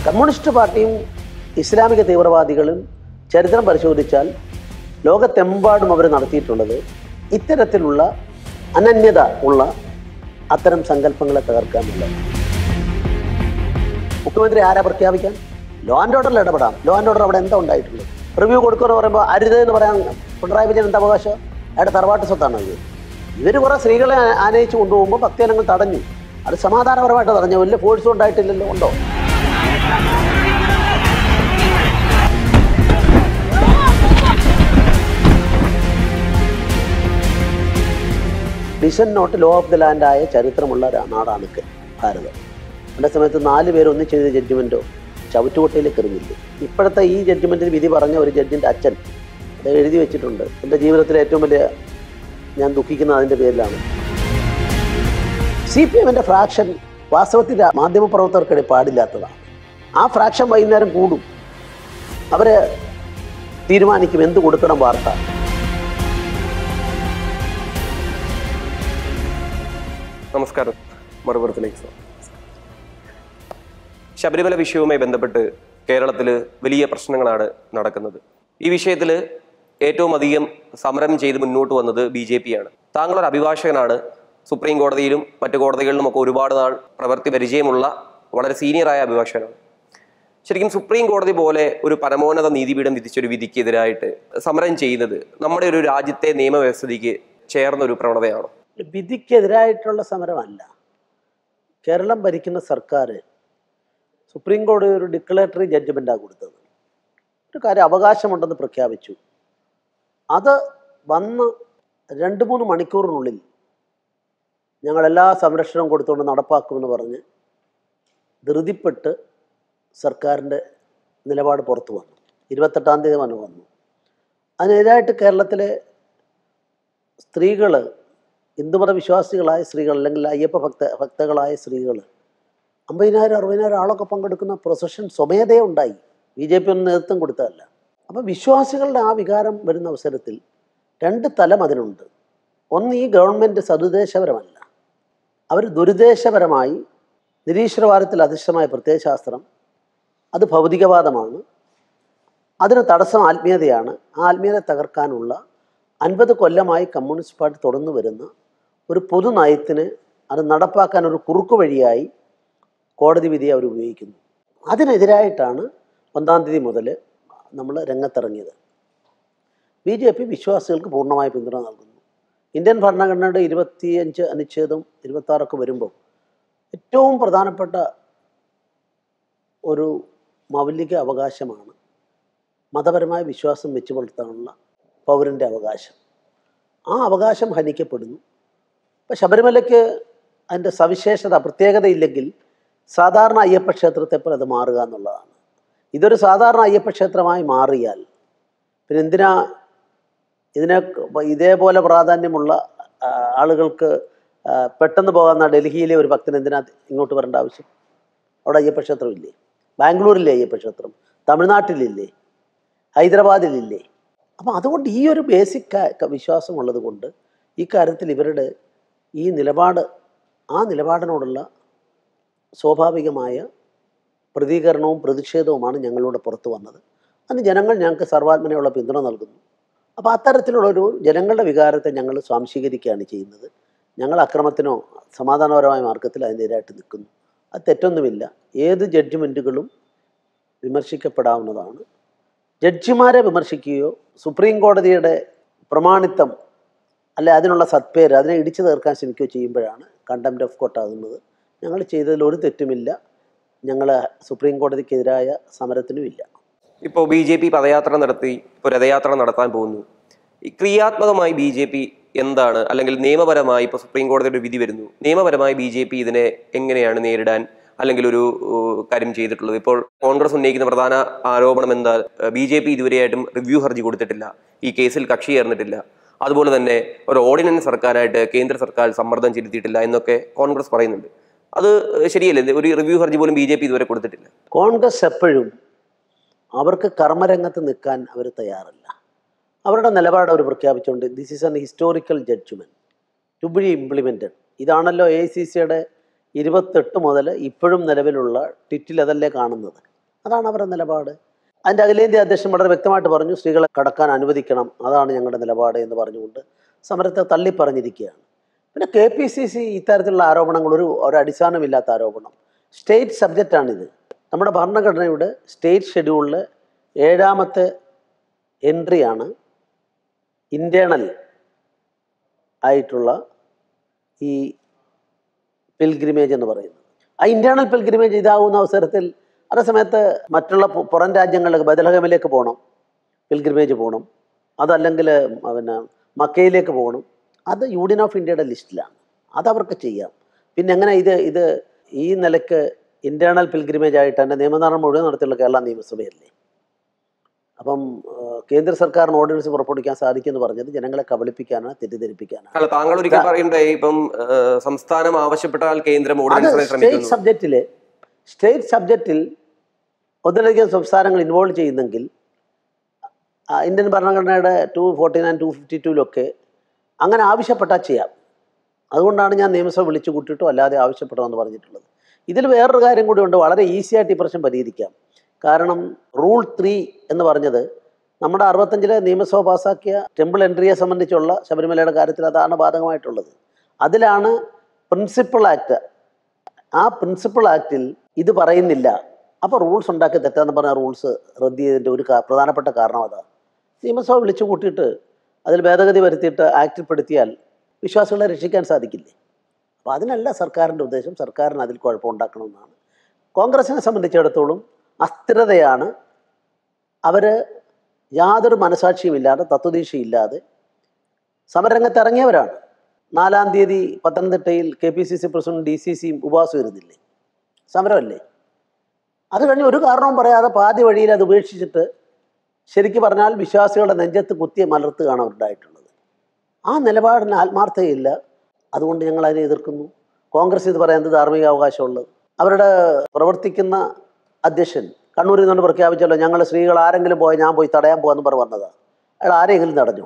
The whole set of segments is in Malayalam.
കമ്മ്യൂണിസ്റ്റ് പാർട്ടിയും ഇസ്ലാമിക തീവ്രവാദികളും ചരിത്രം പരിശോധിച്ചാൽ ലോകത്തെമ്പാടും അവർ നടത്തിയിട്ടുള്ളത് ഇത്തരത്തിലുള്ള അനന്യത ഉള്ള അത്തരം സങ്കല്പങ്ങളെ തകർക്കാനുള്ള മുഖ്യമന്ത്രി ആരാ പ്രഖ്യാപിക്കാൻ ലോ ആൻഡ് ഓർഡറിൽ ഇടപെടാം ലോ ആൻഡ് ഓർഡർ അവിടെ എന്താ ഉണ്ടായിട്ടുള്ളത് റിവ്യൂ കൊടുക്കുമെന്ന് പറയുമ്പോൾ അരുത് എന്ന് പറയാൻ പിണറായി വിജയൻ എന്താ അവകാശം അയാളുടെ തറവാട്ട് സ്വത്താണോ ഇത് ഇവർ കുറേ സ്ത്രീകളെ ആ- ആനയിച്ച് കൊണ്ടുപോകുമ്പോൾ ഭക്തജനങ്ങൾ തടഞ്ഞു അത് സമാധാനപരമായിട്ട് തടഞ്ഞു വലിയ ഫോഴ്സും ഉണ്ടായിട്ടില്ലല്ലോ ഉണ്ടോ dissent note law of the land ആയ ചരിത്രമുള്ള ഒരു നാടാണ് കെ- ഭാരതം അതേ സമയത്ത് നാല് പേര് ഒന്നിച്ച് എഴുതിയ ജഡ്ജ്മെൻറ്റോ ചവിറ്റുകൊട്ടയിലേക്ക് എറിഞ്ഞില്ല ഇപ്പോഴത്തെ ഈ ജഡ്ജ്മെൻറ്റിന് വിധി പറഞ്ഞ ഒരു ജഡ്ജിൻ്റെ അച്ഛൻ അത് എഴുതി വെച്ചിട്ടുണ്ട് എൻ്റെ ജീവിതത്തിലെ ഏറ്റവും വലിയ ഞാൻ ദുഃഖിക്കുന്നത് അതിൻ്റെ പേരിലാണ് സി പി എമ്മിൻ്റെ ഫ്രാക്ഷൻ വാസ്തവത്തിൽ മാധ്യമപ്രവർത്തകർക്കിടെ പാടില്ലാത്തതാണ് ആ ഫ്രാക്ഷൻ വൈകുന്നേരം കൂടും അവർ തീരുമാനിക്കും എന്ത് കൊടുക്കണം വാർത്ത നമസ്കാരം മറുപുറത്തിലേക്ക് സ്വാഗതം. ശബരിമല വിഷയവുമായി ബന്ധപ്പെട്ട് കേരളത്തിൽ വലിയ പ്രശ്നങ്ങളാണ് നടക്കുന്നത് ഈ വിഷയത്തിൽ ഏറ്റവും അധികം സമരം ചെയ്ത് മുന്നോട്ട് വന്നത് ബി ജെ പിയാണ് താങ്കളൊരു അഭിഭാഷകനാണ് സുപ്രീം കോടതിയിലും മറ്റു കോടതികളിലുമൊക്കെ ഒരുപാട് നാൾ പ്രവൃത്തി പരിചയമുള്ള വളരെ സീനിയറായ അഭിഭാഷകനാണ് ശരിക്കും സുപ്രീം കോടതി പോലെ ഒരു പരമോന്നത നീതിപീഠം വിധിച്ചൊരു വിധിക്കെതിരായിട്ട് സമരം ചെയ്യുന്നത് നമ്മുടെ ഒരു രാജ്യത്തെ നിയമവ്യവസ്ഥയ്ക്ക് ചേർന്ന ഒരു പ്രവണതയാണോ വിധിക്കെതിരായിട്ടുള്ള സമരമല്ല കേരളം ഭരിക്കുന്ന സർക്കാർ സുപ്രീം കോടതി ഒരു ഡിക്ലറേറ്ററി ജഡ്ജ്മെൻറ്റാണ് കൊടുത്തത് ഒരു കാര്യം അവകാശമുണ്ടെന്ന് പ്രഖ്യാപിച്ചു അത് വന്ന് രണ്ട് മൂന്ന് മണിക്കൂറിനുള്ളിൽ ഞങ്ങൾ എല്ലാ സംരക്ഷണവും കൊടുത്തുകൊണ്ട് നടപ്പാക്കുമെന്ന് പറഞ്ഞ് ധൃതിപ്പെട്ട് സർക്കാരിൻ്റെ നിലപാട് പുറത്തു വന്നു ഇരുപത്തെട്ടാം തീയതി വന്നു വന്നു അതിനെതിരായിട്ട് കേരളത്തിലെ സ്ത്രീകൾ ഹിന്ദുമത വിശ്വാസികളായ സ്ത്രീകൾ അല്ലെങ്കിൽ അയ്യപ്പ ഭക്ത ഭക്തകളായ സ്ത്രീകൾ അമ്പതിനായിരം അറുപതിനായിരം ആളൊക്കെ പങ്കെടുക്കുന്ന പ്രൊസഷൻ സ്വമേധയെ ഉണ്ടായി ബി ജെ പി ഒന്നും നേതൃത്വം കൊടുത്തതല്ല അപ്പോൾ വിശ്വാസികളുടെ ആ വികാരം വരുന്ന അവസരത്തിൽ രണ്ട് തലം അതിനുണ്ട് ഒന്ന് ഈ ഗവൺമെൻറ് സതുദ്ദേശപരമല്ല അവർ ദുരുദ്ദേശപരമായി നിരീശ്വരവാദത്തിൽ അധിഷ്ഠമായ പ്രത്യയശാസ്ത്രം അത് ഭൗതികവാദമാണ് അതിന് തടസ്സം ആത്മീയതയാണ് ആ ആത്മീയത തകർക്കാനുള്ള അൻപത് കൊല്ലമായി കമ്മ്യൂണിസ്റ്റ് പാർട്ടി തുടർന്നു വരുന്ന ഒരു പൊതു നയത്തിന് അത് നടപ്പാക്കാൻ ഒരു കുറുക്കു വഴിയായി കോടതി വിധി അവർ ഉപയോഗിക്കുന്നു അതിനെതിരായിട്ടാണ് ഒന്നാം തീയതി മുതൽ നമ്മൾ രംഗത്തിറങ്ങിയത് ബി ജെ പി വിശ്വാസികൾക്ക് പൂർണ്ണമായ പിന്തുണ നൽകുന്നു ഇന്ത്യൻ ഭരണഘടനയുടെ ഇരുപത്തിയഞ്ച് അനുച്ഛേദം ഇരുപത്താറൊക്കെ വരുമ്പോൾ ഏറ്റവും പ്രധാനപ്പെട്ട ഒരു മൗലിക അവകാശമാണ് മതപരമായ വിശ്വാസം വെച്ചു പുലർത്താനുള്ള പൗരൻ്റെ അവകാശം ആ അവകാശം ഹനിക്കപ്പെടുന്നു ഇപ്പം ശബരിമലയ്ക്ക് അതിൻ്റെ സവിശേഷത പ്രത്യേകതയില്ലെങ്കിൽ സാധാരണ അയ്യപ്പ ക്ഷേത്രത്തെ പോലെ അത് മാറുക എന്നുള്ളതാണ് ഇതൊരു സാധാരണ അയ്യപ്പ ക്ഷേത്രമായി മാറിയാൽ പിന്നെ എന്തിനാ ഇതിനെ ഇതേപോലെ പ്രാധാന്യമുള്ള ആ, ആളുകൾക്ക് ആ, പെട്ടെന്ന് പോകാവുന്ന ഡൽഹിയിലെ ഒരു ഭക്തൻ എന്തിനാ ഇങ്ങോട്ട് വരേണ്ട ആവശ്യം അവിടെ അയ്യപ്പ ക്ഷേത്രം ഇല്ലേ ബാംഗ്ലൂരിലെ അയ്യപ്പ ക്ഷേത്രം തമിഴ്നാട്ടിലില്ലേ ഹൈദരാബാദിലില്ലേ അപ്പം അതുകൊണ്ട് ഈ ഒരു ബേസിക് വിശ്വാസം ഉള്ളത് കൊണ്ട് ഈ കാര്യത്തിൽ ഇവരുടെ ഈ നിലപാട് ആ നിലപാടിനോടുള്ള സ്വാഭാവികമായ പ്രതികരണവും പ്രതിഷേധവുമാണ് ഞങ്ങളിലൂടെ പുറത്തു വന്നത് അതിന് ജനങ്ങൾ ഞങ്ങൾക്ക് സർവാത്മനയുള്ള പിന്തുണ നൽകുന്നു അപ്പോൾ അത്തരത്തിലുള്ളൊരു ജനങ്ങളുടെ വികാരത്തെ ഞങ്ങൾ സ്വാംശീകരിക്കുകയാണ് ചെയ്യുന്നത് ഞങ്ങൾ അക്രമത്തിനോ സമാധാനപരമായ മാർഗത്തിൽ അതിനെതിരായിട്ട് നിൽക്കുന്നു അത് തെറ്റൊന്നുമില്ല ഏത് ജഡ്ജ്മെൻറ്റുകളും വിമർശിക്കപ്പെടാവുന്നതാണ് ജഡ്ജിമാരെ വിമർശിക്കുകയോ സുപ്രീം കോടതിയുടെ പ്രമാണിത്വം അല്ലെ അതിനുള്ള സത്പേര് അതിനെ ഇടിച്ചു തീർക്കാൻ ശ്രമിക്കുകയോ ചെയ്യുമ്പോഴാണ് കണ്ടംപ്റ്റ് ഓഫ് കോർട്ട് ആകുന്നത് ഞങ്ങൾ ചെയ്തതിൽ ഒരു തെറ്റുമില്ല ഞങ്ങൾ സുപ്രീം കോടതിക്കെതിരായ സമരത്തിനുമില്ല ഇപ്പോൾ ബി ജെ പി പദയാത്ര നടത്തി ഇപ്പോൾ രഥയാത്ര നടത്താൻ പോകുന്നു ഈ ക്രിയാത്മകമായി ബി ജെ പി എന്താണ് അല്ലെങ്കിൽ നിയമപരമായി ഇപ്പോൾ സുപ്രീം കോടതിയുടെ ഒരു വിധി വരുന്നു നിയമപരമായി ബി ജെ പി ഇതിനെ എങ്ങനെയാണ് നേരിടാൻ അല്ലെങ്കിൽ ഒരു ഏഹ്, കാര്യം ചെയ്തിട്ടുള്ളത് ഇപ്പോൾ കോൺഗ്രസ് ഉന്നയിക്കുന്ന പ്രധാന ആരോപണം എന്താ ബി ജെ പി ഇതുവരെയായിട്ടും റിവ്യൂ ഹർജി കൊടുത്തിട്ടില്ല ഈ കേസിൽ കക്ഷി ചേർന്നിട്ടില്ല അതുപോലെ തന്നെ ഒരു ഓർഡിനൻസ് ഇറക്കാനായിട്ട് കേന്ദ്ര സർക്കാർ സമ്മർദ്ദം ചെലുത്തിയിട്ടില്ല എന്നൊക്കെ കോൺഗ്രസ് പറയുന്നുണ്ട് അത് ശരിയല്ലേ ഒരു റിവ്യൂ ഹർജി പോലും ബി ജെ പി ഇതുവരെ കൊടുത്തിട്ടില്ല കോൺഗ്രസ് എപ്പോഴും അവർക്ക് കർമ്മരംഗത്ത് നിൽക്കാൻ അവർ തയ്യാറല്ല അവരുടെ നിലപാട് അവർ പ്രഖ്യാപിച്ചുകൊണ്ട് this is an historical judgement to be implemented ഇതാണല്ലോ എ ഐ സി സിയുടെ ഇരുപത്തെട്ട് മുതൽ ഇപ്പോഴും നിലവിലുള്ള ട്വിറ്റിൽ അതല്ലേ കാണുന്നത് അതാണ് അവരുടെ നിലപാട് അതിൻ്റെ അഖിലേന്ത്യാ അധ്യക്ഷൻ വളരെ വ്യക്തമായിട്ട് പറഞ്ഞു സ്ത്രീകളെ കടക്കാൻ അനുവദിക്കണം അതാണ് ഞങ്ങളുടെ നിലപാട് എന്ന് പറഞ്ഞുകൊണ്ട് സമരത്തെ തള്ളിപ്പറഞ്ഞിരിക്കുകയാണ് പിന്നെ കെ പി സി സി ഇത്തരത്തിലുള്ള ആരോപണങ്ങൾ ഒരു ഒരു അടിസ്ഥാനമില്ലാത്ത ആരോപണം സ്റ്റേറ്റ് സബ്ജക്റ്റാണിത് നമ്മുടെ ഭരണഘടനയുടെ സ്റ്റേറ്റ് ഷെഡ്യൂളിൽ ഏഴാമത്തെ എൻട്രിയാണ് ഇൻറ്റേണൽ ആയിട്ടുള്ള ഈ പിൽഗ്രിമേജ് എന്ന് പറയുന്നത് ആ ഇൻറ്റേർണൽ പിൽഗ്രിമേജ് ഇതാവുന്ന അവസരത്തിൽ അതേ സമയത്ത് മറ്റുള്ള പു- പുറം രാജ്യങ്ങളിലേക്ക് ബദലഹമിലേക്ക് പോകണം പിൽഗ്രിമേജ് പോകണം അതല്ലെങ്കിൽ പിന്നെ മക്കയിലേക്ക് പോകണം അത് യൂണിയൻ ഓഫ് ഇന്ത്യയുടെ ലിസ്റ്റിലാണ് അതവർക്ക് ചെയ്യാം പിന്നെ എങ്ങനെ ഇത് ഇത് ഈ നിലയ്ക്ക് ഇൻറ്റേർണൽ പിൽഗ്രിമേജ് ആയിട്ട് തന്നെ നിയമനിർമ്മാണം മുഴുവൻ നടത്തിയുള്ള കേരള നിയമസഭയല്ലേ അപ്പം ആ, കേന്ദ്ര സർക്കാരിന് ഓർഡിനൻസ് പുറപ്പെടുവിക്കാൻ സാധിക്കുമെന്ന് പറഞ്ഞത് ജനങ്ങളെ കബളിപ്പിക്കാനാണ് തെറ്റിദ്ധരിപ്പിക്കാനാണ് അല്ല താങ്കൾ ഒരിക്കൽ പറയണ്ടേ ഇപ്പം ഏഹ്, സംസ്ഥാനം ആവശ്യപ്പെട്ടാൽ കേന്ദ്രം അത് ഓർഡിനൻസിനെ സ്റ്റേറ്റ് ശ്രമിക്കുന്നു സബ്ജക്റ്റിൽ സ്റ്റേറ്റ് സബ്ജക്റ്റിൽ ഒന്നിലധികം സംസ്ഥാനങ്ങൾ ഇൻവോൾവ് ചെയ്യുന്നെങ്കിൽ ആ, ഇന്ത്യൻ ഭരണഘടനയുടെ two forty nine two fifty ടൂലൊക്കെ അങ്ങനെ ആവശ്യപ്പെട്ടാൽ ചെയ്യാം അതുകൊണ്ടാണ് ഞാൻ നിയമസഭ വിളിച്ചു കൂട്ടിയിട്ടോ അല്ലാതെ ആവശ്യപ്പെടണമെന്ന് പറഞ്ഞിട്ടുള്ളത് ഇതിൽ വേറൊരു കാര്യം കൂടിയുണ്ട് വളരെ ഈസി ആയിട്ട് ഈ പ്രശ്നം പരിഹരിക്കാം കാരണം റൂൾ ത്രീ എന്ന് പറഞ്ഞത് നമ്മുടെ അറുപത്തഞ്ചിലെ നിയമസഭ പാസ്സാക്കിയ ടെമ്പിൾ എൻട്രിയെ സംബന്ധിച്ചുള്ള ശബരിമലയുടെ കാര്യത്തിൽ അതാണ് ബാധകമായിട്ടുള്ളത് അതിലാണ് പ്രിൻസിപ്പൽ ആക്ട് ആ പ്രിൻസിപ്പൽ ആക്റ്റിൽ ഇത് പറയുന്നില്ല അപ്പോൾ റൂൾസ് ഉണ്ടാക്കി തെറ്റാന്ന് പറഞ്ഞ റൂൾസ് റദ്ദ് ചെയ്തതിൻ്റെ ഒരു കാ- പ്രധാനപ്പെട്ട കാരണം അതാ നിയമസഭ വിളിച്ചു കൂട്ടിയിട്ട് അതിൽ ഭേദഗതി വരുത്തിയിട്ട് ആക്റ്റിൽ പെടുത്തിയാൽ വിശ്വാസികളെ രക്ഷിക്കാൻ സാധിക്കില്ലേ അപ്പോൾ അതിനല്ല സർക്കാരിൻ്റെ ഉദ്ദേശം സർക്കാരിന് അതിൽ കുഴപ്പമുണ്ടാക്കണമെന്നാണ് കോൺഗ്രസിനെ സംബന്ധിച്ചിടത്തോളം അസ്ഥിരതയാണ് അവർ യാതൊരു മനസാക്ഷിയുമില്ലാതെ തത്വദീക്ഷയില്ലാതെ സമരരംഗത്ത് ഇറങ്ങിയവരാണ് നാലാം തീയതി പത്തനംതിട്ടയിൽ K P C C president D C സിയും ഉപവാസം ഇരുന്നില്ലേ സമരമല്ലേ അത് കഴിഞ്ഞ് ഒരു കാരണവും പറയാതെ പാതി വഴിയിൽ അത് ഉപേക്ഷിച്ചിട്ട് ശരിക്ക് പറഞ്ഞാൽ വിശ്വാസികളുടെ നെഞ്ചത്ത് കുത്തിയ മലർത്തുകയാണ് അവരുണ്ടായിട്ടുള്ളത് ആ നിലപാടിന് ആത്മാർത്ഥതയില്ല അതുകൊണ്ട് ഞങ്ങൾ അതിനെ എതിർക്കുന്നു കോൺഗ്രസ് ഇത് പറയുന്നത് ധാർമ്മിക അവകാശമുള്ളത് അവരുടെ പ്രവർത്തിക്കുന്ന അധ്യക്ഷൻ കണ്ണൂരിൽ നിന്നുകൊണ്ട് പ്രഖ്യാപിച്ചല്ലോ ഞങ്ങൾ സ്ത്രീകൾ ആരെങ്കിലും പോയി ഞാൻ പോയി തടയാൻ പോകാമെന്ന് പറഞ്ഞ് വന്നതാണ് അയാൾ ആരെങ്കിലും തടഞ്ഞു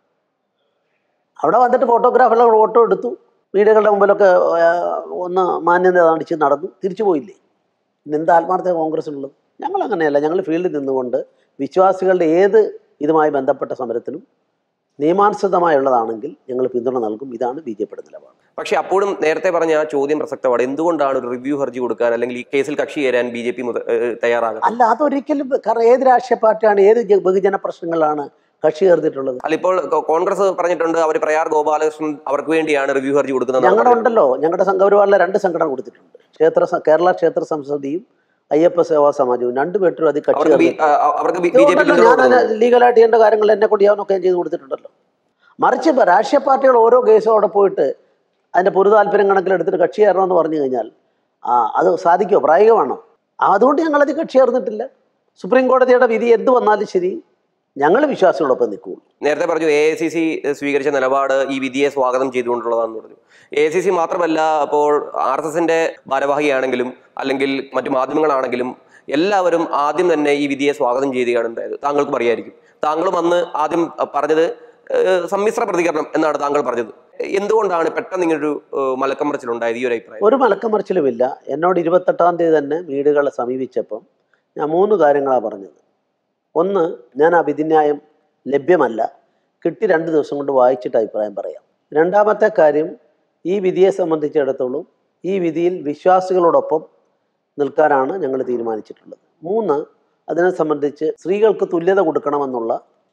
അവിടെ വന്നിട്ട് ഫോട്ടോഗ്രാഫറുടെ ഫോട്ടോ എടുത്തു വീടുകളുടെ മുമ്പിലൊക്കെ ആ, ഒന്ന് മാന്യത കാണിച്ച് നടന്നു തിരിച്ചു പോയില്ലേ പിന്നെ എന്താ ആത്മാർത്ഥത കോൺഗ്രസ്സിനുള്ളത് ഞങ്ങൾ അങ്ങനെയല്ല ഞങ്ങൾ ഫീൽഡിൽ നിന്നുകൊണ്ട് വിശ്വാസികളുടെ ഏത് ഇതുമായി ബന്ധപ്പെട്ട സമരത്തിനും നിയമാനുസൃതമായുള്ളതാണെങ്കിൽ ഞങ്ങൾ പിന്തുണ നൽകും ഇതാണ് ബി ജെ പിയുടെ നിലപാട് പക്ഷെ അപ്പോഴും നേരത്തെ പറഞ്ഞ ആ ചോദ്യം പ്രസക്തമാണ് എന്തുകൊണ്ടാണ് ഒരു റിവ്യൂ ഹർജി കൊടുക്കാൻ അല്ലെങ്കിൽ ഈ കേസിൽ കക്ഷി ചേരാൻ ബി ജെ പി തയ്യാറാകുന്നത് അല്ല അതൊരിക്കലും കാരണം ഏത് രാഷ്ട്രീയ പാർട്ടിയാണ് ഏത് ജ- ബഹുജന പ്രശ്നങ്ങളാണ് കക്ഷി ചേർത്തിട്ടുള്ളത് അല്ല ഇപ്പോൾ കോ- കോൺഗ്രസ് പറഞ്ഞിട്ടുണ്ട് അവർ പ്രയാർ ഗോപാലകൃഷ്ണൻ അവർക്ക് വേണ്ടിയാണ് റിവ്യൂ ഹർജി കൊടുക്കുന്നത് ഞങ്ങളുടെ ഉണ്ടല്ലോ ഞങ്ങളുടെ സംഘപരിവാറിലെ രണ്ട് സംഘടന കൊടുത്തിട്ടുണ്ട് ക്ഷേത്ര സ- കേരള ക്ഷേത്ര സംസദിയും അയ്യപ്പ സേവാ സമാജവും രണ്ടുപേരും അത് കക്ഷി അവർക്ക് ബി- ചേർത്തിട്ടുണ്ട്. ആ, ആ, അവർക്ക് ബി ജെ പി ഇതുകൊണ്ടല്ലോ ഞാൻ അതിന് ലീഗലായിട്ട് ചെയ്യേണ്ട കാര്യങ്ങൾ എന്നെ കൊണ്ട് ചെയ്യാനൊക്കെ ഞാൻ ചെയ്ത് കൊടുത്തിട്ടുണ്ടല്ലോ മറിച്ച് ഇപ്പൊ രാഷ്ട്രീയ പാർട്ടികൾ ഓരോ കേസും അവിടെ പോയിട്ട് അതിന്റെ പൊതു താല്പര്യം കണക്കിലെടുത്തിട്ട് കക്ഷി ചേരണമെന്ന് പറഞ്ഞു കഴിഞ്ഞാൽ ആ അത് സാധിക്കുമോ പ്രായോഗികമാണോ അതുകൊണ്ട് ഞങ്ങളത് കക്ഷി ചേർന്നിട്ടില്ല സുപ്രീം കോടതിയുടെ വിധി എന്ത് വന്നാലും ശരി ഞങ്ങൾ വിശ്വാസികളൊപ്പം നിൽക്കുകയുള്ളൂ നേരത്തെ പറഞ്ഞു എ ഐ സി സി സ്വീകരിച്ച നിലപാട് ഈ വിധിയെ സ്വാഗതം ചെയ്തുകൊണ്ടുള്ളതാണെന്ന് പറഞ്ഞു എ ഐ സി സി മാത്രമല്ല അപ്പോൾ ആർ എസ് എസിന്റെ ഭാരവാഹിയാണെങ്കിലും അല്ലെങ്കിൽ മറ്റു മാധ്യമങ്ങളാണെങ്കിലും എല്ലാവരും ആദ്യം തന്നെ ഈ വിധിയെ സ്വാഗതം ചെയ്യുകയാണ് ഉണ്ടായത് താങ്കൾക്കും അറിയായിരിക്കും താങ്കളും അന്ന് ആദ്യം അഹ്, പറഞ്ഞത് ഏഹ്, സമ്മിശ്ര പ്രതികരണം എന്നാണ് താങ്കൾ പറഞ്ഞത് എന്തുകൊണ്ടാണ് പെട്ടെന്ന് ഇങ്ങനൊരു ഏഹ്, മലക്കം മറിച്ചിലുണ്ടായത് ഈ ഒരു അഭിപ്രായം ഒരു മലക്കമറിച്ചിലുമില്ല എന്നോട് ഇരുപത്തെട്ടാം തീയതി തന്നെ വീടുകളെ സമീപിച്ചപ്പം ഞാൻ മൂന്ന് കാര്യങ്ങളാണ് പറഞ്ഞത് ഒന്ന് ഞാൻ ആ വിധിന്യായം ലഭ്യമല്ല കിട്ടി രണ്ട് ദിവസം കൊണ്ട് വായിച്ചിട്ട് അഭിപ്രായം പറയാം രണ്ടാമത്തെ കാര്യം ഈ വിധിയെ സംബന്ധിച്ചിടത്തോളം ഈ വിധിയിൽ വിശ്വാസികളോടൊപ്പം നിൽക്കാനാണ് ഞങ്ങൾ തീരുമാനിച്ചിട്ടുള്ളത് മൂന്ന് അതിനെ സംബന്ധിച്ച് സ്ത്രീകൾക്ക് തുല്യത കൊടുക്കണമെന്നുള്ള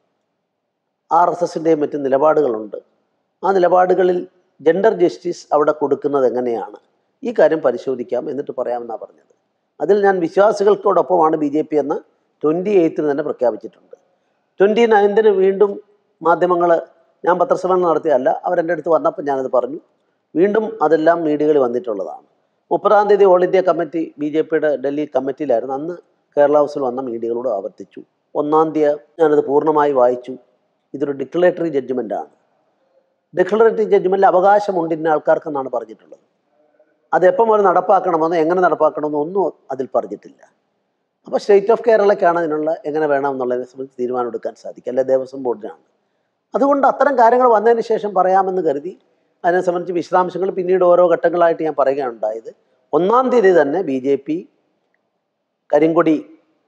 ആർ എസ് എസിൻ്റെയും മറ്റ് നിലപാടുകളുണ്ട് ആ നിലപാടുകളിൽ ജെൻഡർ ജസ്റ്റിസ് അവിടെ കൊടുക്കുന്നത് എങ്ങനെയാണ് ഈ കാര്യം പരിശോധിക്കാം എന്നിട്ട് പറയാമെന്നാണ് പറഞ്ഞത് അതിൽ ഞാൻ വിശ്വാസികൾക്കോടൊപ്പമാണ് ബി ജെ പി എന്ന് ട്വൻറ്റി എയ്ത്തിന് തന്നെ പ്രഖ്യാപിച്ചിട്ടുണ്ട് ട്വൻറ്റി നയൻത്തിന് വീണ്ടും മാധ്യമങ്ങൾ ഞാൻ പത്രസമ്മേളനം നടത്തിയല്ല അവരെൻ്റെ അടുത്ത് വന്നപ്പോൾ ഞാനത് പറഞ്ഞു വീണ്ടും അതെല്ലാം മീഡിയകളിൽ വന്നിട്ടുള്ളതാണ് മുപ്പതാം തീയതി all India committee B J പിയുടെ ഡൽഹി കമ്മിറ്റിയിലായിരുന്നു അന്ന് കേരള ഹൗസിൽ വന്ന മീഡിയകളോട് ആവർത്തിച്ചു ഒന്നാം തീയതി ഞാനത് പൂർണ്ണമായി വായിച്ചു ഇതൊരു ഡിക്ലറേറ്ററി ജഡ്ജ്മെൻ്റാണ് ഡിക്ലറേറ്ററി ജഡ്ജ്മെൻറ്റിൽ അവകാശമുണ്ട് ഇന്ന ആൾക്കാർക്കെന്നാണ് പറഞ്ഞിട്ടുള്ളത് അത് എപ്പം മുതൽ നടപ്പാക്കണമെന്നോ എങ്ങനെ നടപ്പാക്കണമെന്നോ ഒന്നും അതിൽ പറഞ്ഞിട്ടില്ല അപ്പോൾ സ്റ്റേറ്റ് ഓഫ് കേരളയ്ക്കാണ് അതിനുള്ള എങ്ങനെ വേണം എന്നുള്ളതിനെ സംബന്ധിച്ച് തീരുമാനം എടുക്കാൻ സാധിക്കും അല്ലെ ദേവസ്വം ബോർഡിനാണ് അതുകൊണ്ട് അത്തരം കാര്യങ്ങൾ വന്നതിന് ശേഷം പറയാമെന്ന് കരുതി അതിനെ സംബന്ധിച്ച് വിശദാംശങ്ങൾ പിന്നീട് ഓരോ ഘട്ടങ്ങളായിട്ട് ഞാൻ പറയുകയുണ്ടായത് ഒന്നാം തീയതി തന്നെ ബി ജെ പി കരിങ്കൊടി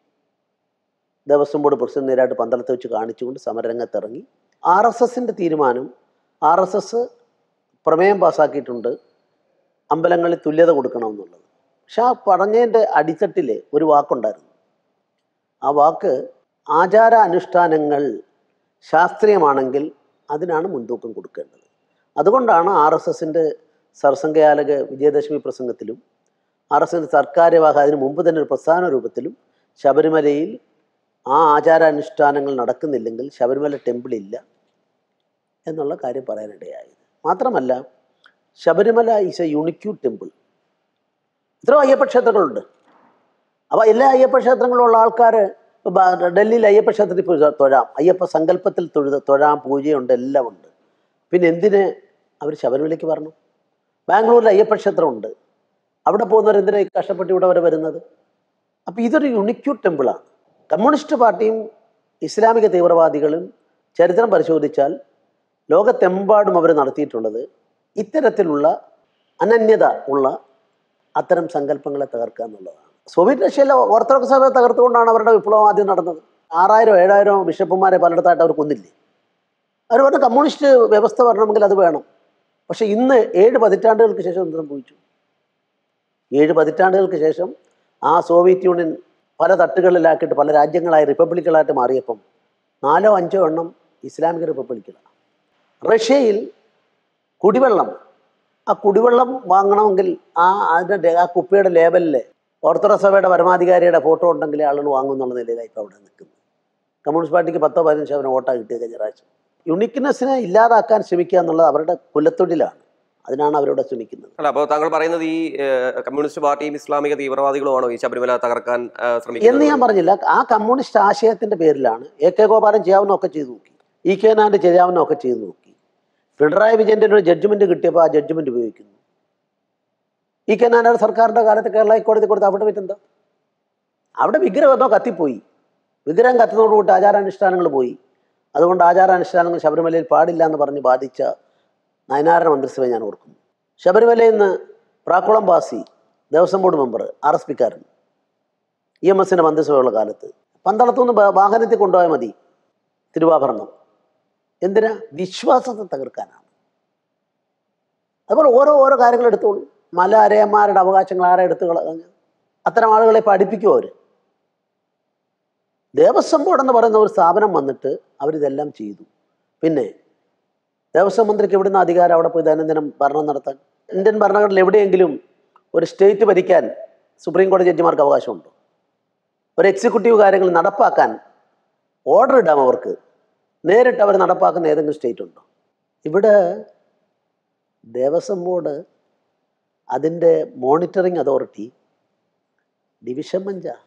ദേവസ്വം ബോർഡ് പ്രസിഡന്റ് നേരായിട്ട് പന്തളത്ത് വെച്ച് കാണിച്ചുകൊണ്ട് സമരരംഗത്തിറങ്ങി ആർ എസ് എസിൻ്റെ തീരുമാനം ആർ എസ് എസ് പ്രമേയം പാസ്സാക്കിയിട്ടുണ്ട് അമ്പലങ്ങളിൽ തുല്യത കൊടുക്കണമെന്നുള്ളത് പക്ഷെ ആ പറഞ്ഞതിൻ്റെ അടിത്തട്ടിൽ ഒരു വാക്കുണ്ടായിരുന്നു ആ വാക്ക് ആചാര അനുഷ്ഠാനങ്ങൾ ശാസ്ത്രീയമാണെങ്കിൽ അതിനാണ് മുൻതൂക്കം കൊടുക്കേണ്ടത് അതുകൊണ്ടാണ് ആർ എസ് എസിൻ്റെ സർസംഘയാലക വിജയദശമി പ്രസംഗത്തിലും ആർ എസ് എസിൻ്റെ സർക്കാര്യവാഹ അതിന് മുമ്പ് തന്നെ ഒരു പ്രസ്ഥാന രൂപത്തിലും ശബരിമലയിൽ ആ ആചാരാനുഷ്ഠാനങ്ങൾ നടക്കുന്നില്ലെങ്കിൽ ശബരിമല ടെമ്പിൾ ഇല്ല എന്നുള്ള കാര്യം പറയാനിടയായത് മാത്രമല്ല Sabarimala is a unique temple ഇത്ര അയ്യപ്പ ക്ഷേത്രങ്ങളുണ്ട് അപ്പോൾ എല്ലാ അയ്യപ്പ ക്ഷേത്രങ്ങളിലുള്ള ആൾക്കാർ ഡൽഹിയിൽ അയ്യപ്പ ക്ഷേത്രത്തിൽ പോയി തൊഴാം അയ്യപ്പ സങ്കല്പത്തിൽ തൊഴുത തൊഴാം പൂജയുണ്ട് എല്ലാം ഉണ്ട് പിന്നെ എന്തിന് അവർ ശബരിമലയ്ക്ക് വരണം ബാംഗ്ലൂരിൽ അയ്യപ്പ ക്ഷേത്രമുണ്ട് അവിടെ പോകുന്നവർ എന്തിനാ ഈ കഷ്ടപ്പെട്ട് ഇവിടെ വരെ വരുന്നത് അപ്പോൾ ഇതൊരു യുണിക്യൂ ടെമ്പിളാണ് കമ്മ്യൂണിസ്റ്റ് പാർട്ടിയും ഇസ്ലാമിക തീവ്രവാദികളും ചരിത്രം പരിശോധിച്ചാൽ ലോകത്തെമ്പാടും അവർ നടത്തിയിട്ടുള്ളത് ഇത്തരത്തിലുള്ള അനന്യത ഉള്ള അത്തരം സങ്കല്പങ്ങളെ തകർക്കുക എന്നുള്ളതാണ് സോവിയറ്റ് റഷ്യയിലെ ഓർത്തഡോക്സ് സഭയെ തകർത്തുകൊണ്ടാണ് അവരുടെ വിപ്ലവം ആദ്യം നടന്നത് ആറായിരം ഏഴായിരം ബിഷപ്പുമാരെ പലയിടത്തായിട്ട് അവർ കൊന്നില്ലേ അവർ പറഞ്ഞു കമ്മ്യൂണിസ്റ്റ് വ്യവസ്ഥ വരണമെങ്കിൽ അത് വേണം പക്ഷെ ഇന്ന് ഏഴ് പതിറ്റാണ്ടുകൾക്ക് ശേഷം എന്ത് സംഭവിച്ചു ഏഴ് പതിറ്റാണ്ടുകൾക്ക് ശേഷം ആ സോവിയറ്റ് യൂണിയൻ പല തട്ടുകളിലാക്കിയിട്ട് പല രാജ്യങ്ങളായി റിപ്പബ്ലിക്കുകളായിട്ട് മാറിയപ്പം നാലോ അഞ്ചോ എണ്ണം ഇസ്ലാമിക റിപ്പബ്ലിക്കുകളാണ് റഷ്യയിൽ കുടിവെള്ളം ആ കുടിവെള്ളം വാങ്ങണമെങ്കിൽ ആ അതിൻ്റെ ആ കുപ്പിയുടെ ലേബലിൽ ഓർത്തഡോക്സ് സഭയുടെ പരമാധികാരിയുടെ ഫോട്ടോ ഉണ്ടെങ്കിൽ ആളുകൾ വാങ്ങുന്നുള്ള നിലയിലാണ് ഇപ്പോൾ അവിടെ നിൽക്കുന്നത് കമ്മ്യൂണിസ്റ്റ് പാർട്ടിക്ക് പത്തോ പതിനഞ്ച് ശതമാനം വോട്ടാണ് കിട്ടിയത് കഴിഞ്ഞ പ്രാവശ്യം യുണിക്നെസ്സിനെ ഇല്ലാതാക്കാൻ ശ്രമിക്കുക എന്നുള്ളത് അവരുടെ കുലത്തൊഴിലാണ് അതിനാണ് അവരോട് ശ്രമിക്കുന്നത് അല്ല അപ്പോൾ താങ്കൾ പറയുന്നത് ഈ ഏഹ്, കമ്മ്യൂണിസ്റ്റ് പാർട്ടിയും ഇസ്ലാമിക തീവ്രവാദികളുമാണോ ഈ ശബരിമല തകർക്കാൻ ഏഹ്, എന്ന് ശ്രമിക്കുന്നത് ഞാൻ പറഞ്ഞില്ല ആ കമ്മ്യൂണിസ്റ്റ് ആശയത്തിന്റെ പേരിലാണ് എ കെ ഗോപാലൻ ചെയ്യാവുന്നതൊക്കെ ചെയ്തു നോക്കി ഇ കെ നാണ്ട് ചെയ്യാവുന്നതൊക്കെ ചെയ്തു നോക്കി പിണറായി വിജയന്റെ ഒരു ജഡ്ജ്മെന്റ് കിട്ടിയപ്പോൾ ആ ജഡ്ജ്മെന്റ് ഉപയോഗിക്കുന്നു ഇ കെ നായനാർ സർക്കാരിന്റെ കാലത്ത് കേരള ഹൈക്കോടതി കൊടുത്ത അവിടെ പറ്റെന്താ അവിടെ വിഗ്രഹം എന്തോ കത്തിപ്പോയി വിഗ്രഹം കത്തുന്നതോടുകൂടി ആചാരാനുഷ്ഠാനങ്ങൾ പോയി അതുകൊണ്ട് ആചാരാനുഷ്ഠാനങ്ങൾ ശബരിമലയിൽ പാടില്ല എന്ന് പറഞ്ഞ് ബാധിച്ച നയനാരണ മന്ത്രിസഭയെ ഞാൻ ഓർക്കുന്നു ശബരിമലയിൽ നിന്ന് Prakkulam Bhasi Devaswom board member R S പിക്കാരൻ ഇ എം എസിൻ്റെ മന്ത്രിസഭയുള്ള കാലത്ത് പന്തളത്തുനിന്ന് ബ- വാഹനത്തിൽ കൊണ്ടുപോയാൽ മതി തിരുവാഭരണം എന്തിനാ വിശ്വാസത്തെ തകർക്കാനാണ് അതുപോലെ ഓരോ ഓരോ കാര്യങ്ങൾ എടുത്തോളൂ മല അരയന്മാരുടെ അവകാശങ്ങൾ ആരെ എടുത്ത് കളഞ്ഞത് അത്തരം ആളുകളെ പഠിപ്പിക്കും അവർ ദേവസ്വം ബോർഡ് എന്ന് പറയുന്ന ഒരു സ്ഥാപനം വന്നിട്ട് അവരിതെല്ലാം ചെയ്തു പിന്നെ ദേവസ്വം മന്ത്രിക്ക് എവിടുന്ന അധികാരം അവിടെ പോയി ദൈനംദിനം ഭരണം നടത്താൻ ഇന്ത്യൻ ഭരണഘടനയിൽ എവിടെയെങ്കിലും ഒരു സ്റ്റേറ്റ് ഭരിക്കാൻ സുപ്രീം കോടതി ജഡ്ജിമാർക്ക് അവകാശമുണ്ടോ ഒരു എക്സിക്യൂട്ടീവ് കാര്യങ്ങൾ നടപ്പാക്കാൻ ഓർഡർ ഇടാം അവർക്ക് നേരിട്ട് അവർ നടപ്പാക്കുന്ന ഏതെങ്കിലും സ്റ്റേറ്റ് ഉണ്ടോ ഇവിടെ ദേവസ്വം ബോർഡ് അതിൻ്റെ മോണിറ്ററിംഗ് അതോറിറ്റി ഡിവിഷൻ ബെഞ്ചാ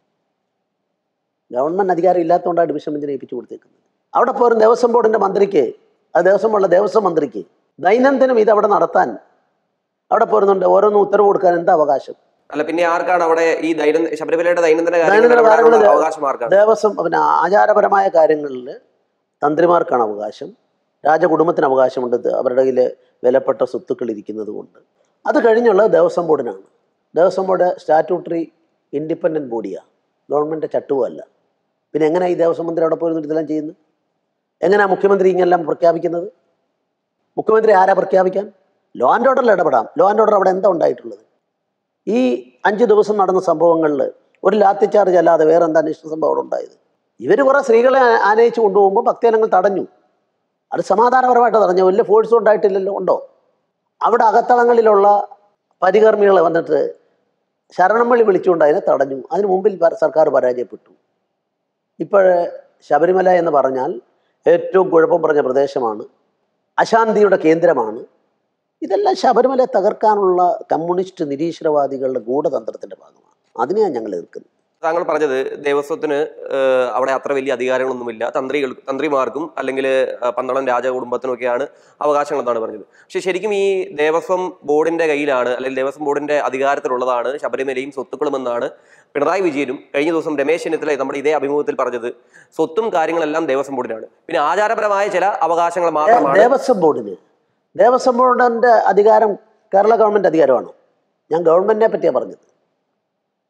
ഗവൺമെൻറ് അധികാരം ഇല്ലാത്തതുകൊണ്ടാണ് ഡിവിഷൻ ബെഞ്ചിനെ ഏൽപ്പിച്ചു കൊടുത്തേക്കുന്നത് അവിടെ പോലും ദേവസ്വം ബോർഡിൻ്റെ മന്ത്രിക്ക് അത് ദേവസ്വം ബോർഡിലെ ദേവസ്വം മന്ത്രിക്ക് ദൈനംദിനം ഇത് അവിടെ നടത്താൻ അവിടെ പോരുന്നുണ്ട് ഓരോന്നും ഉത്തരവ് കൊടുക്കാൻ എന്താ അവകാശം അല്ല പിന്നെ ആർക്കാണ് അവിടെ ഈ ദൈനം ശബരിമലയുടെ ദൈനംദിന കാര്യങ്ങൾ ദൈനംദിന ഇടപെടാനുള്ള കാര്യങ്ങളിൽ അവകാശം ആർക്കാണ് ദേവസ്വം പിന്നെ ആചാരപരമായ കാര്യങ്ങളിൽ തന്ത്രിമാർക്കാണ് അവകാശം രാജകുടുംബത്തിന് അവകാശമുണ്ട് ഇത് അവരുടെ കയ്യിൽ വിലപ്പെട്ട സ്വത്തുക്കൾ ഇരിക്കുന്നത് കൊണ്ട് അത് കഴിഞ്ഞുള്ളത് ദേവസ്വം ബോർഡിനാണ് ദേവസ്വം ബോർഡ് സ്റ്റാറ്റ്യൂട്ടറി ഇൻഡിപെൻഡൻറ്റ് ബോഡിയാണ് ഗവൺമെൻറ് ചട്ടുവല്ല പിന്നെ എങ്ങനെയാണ് ഈ ദേവസ്വം മന്ത്രി അവിടെ പോയിരുന്നിട്ട് ഇതെല്ലാം ചെയ്യുന്നത് എങ്ങനെയാണ് മുഖ്യമന്ത്രി ഇങ്ങനെല്ലാം പ്രഖ്യാപിക്കുന്നത് മുഖ്യമന്ത്രി ആരാ പ്രഖ്യാപിക്കാൻ ലോ ആൻഡ് ഓർഡറിൽ ഇടപെടാം ലോ ആൻഡ് ഓർഡർ അവിടെ എന്താ ഉണ്ടായിട്ടുള്ളത് ഈ അഞ്ച് ദിവസം നടന്ന സംഭവങ്ങളിൽ ഒരു ലാത്തി ചാർജ് അല്ലാതെ വേറെ എന്താ അന്വേഷണ സംഭവം അവിടെ ഉണ്ടായത് ഇവർ കുറേ സ്ത്രീകളെ ആ- ആനയിച്ച് കൊണ്ടുപോകുമ്പോൾ ഭക്തജനങ്ങൾ തടഞ്ഞു അത് സമാധാനപരമായിട്ട് തടഞ്ഞു വലിയ ഫോഴ്സും ഉണ്ടായിട്ടില്ലല്ലോ ഉണ്ടോ അവിടെ അകത്തളങ്ങളിലുള്ള പരികർമ്മികൾ വന്നിട്ട് ശരണം വിളി വിളിച്ചുകൊണ്ട് അതിനെ തടഞ്ഞു അതിന് മുമ്പിൽ പ- സർക്കാർ പരാജയപ്പെട്ടു ഇപ്പോൾ ശബരിമല എന്ന് പറഞ്ഞാൽ ഏറ്റവും കുഴപ്പം പറഞ്ഞ പ്രദേശമാണ് അശാന്തിയുടെ കേന്ദ്രമാണ് ഇതെല്ലാം ശബരിമല തകർക്കാനുള്ള കമ്മ്യൂണിസ്റ്റ് നിരീശ്വരവാദികളുടെ ഗൂഢതന്ത്രത്തിന്റെ ഭാഗമാണ് അതിനെയാണ് ഞങ്ങൾ എതിർക്കുന്നത് താങ്കൾ പറഞ്ഞത് ദേവസ്വത്തിന് ഏഹ്, അവിടെ അത്ര വലിയ അധികാരങ്ങളൊന്നുമില്ല തന്ത്രികൾ തന്ത്രിമാർക്കും അല്ലെങ്കിൽ ഏഹ്, പന്തളം രാജകുടുംബത്തിനൊക്കെയാണ് അവകാശങ്ങൾ എന്നാണ് പറഞ്ഞത് പക്ഷെ ശരിക്കും ഈ ദേവസ്വം ബോർഡിന്റെ കയ്യിലാണ് അല്ലെങ്കിൽ ദേവസ്വം ബോർഡിന്റെ അധികാരത്തിലുള്ളതാണ് ശബരിമലയും സ്വത്തുക്കളും എന്നാണ് പിണറായി വിജയനും കഴിഞ്ഞ ദിവസം രമേശ് ചെന്നിത്തല നമ്മുടെ ഇതേ അഭിമുഖത്തിൽ പറഞ്ഞത് സ്വത്തും കാര്യങ്ങളെല്ലാം ദേവസ്വം ബോർഡിനാണ് പിന്നെ ആചാരപരമായ ചില അവകാശങ്ങൾ മാത്രമാണ് ദേവസ്വം ബോർഡിന് ദേവസ്വം ബോർഡിന്റെ അധികാരം കേരള ഗവൺമെന്റ് അധികാരമാണ് ഞാൻ ഗവൺമെന്റിനെ പറ്റിയാണ് പറഞ്ഞത്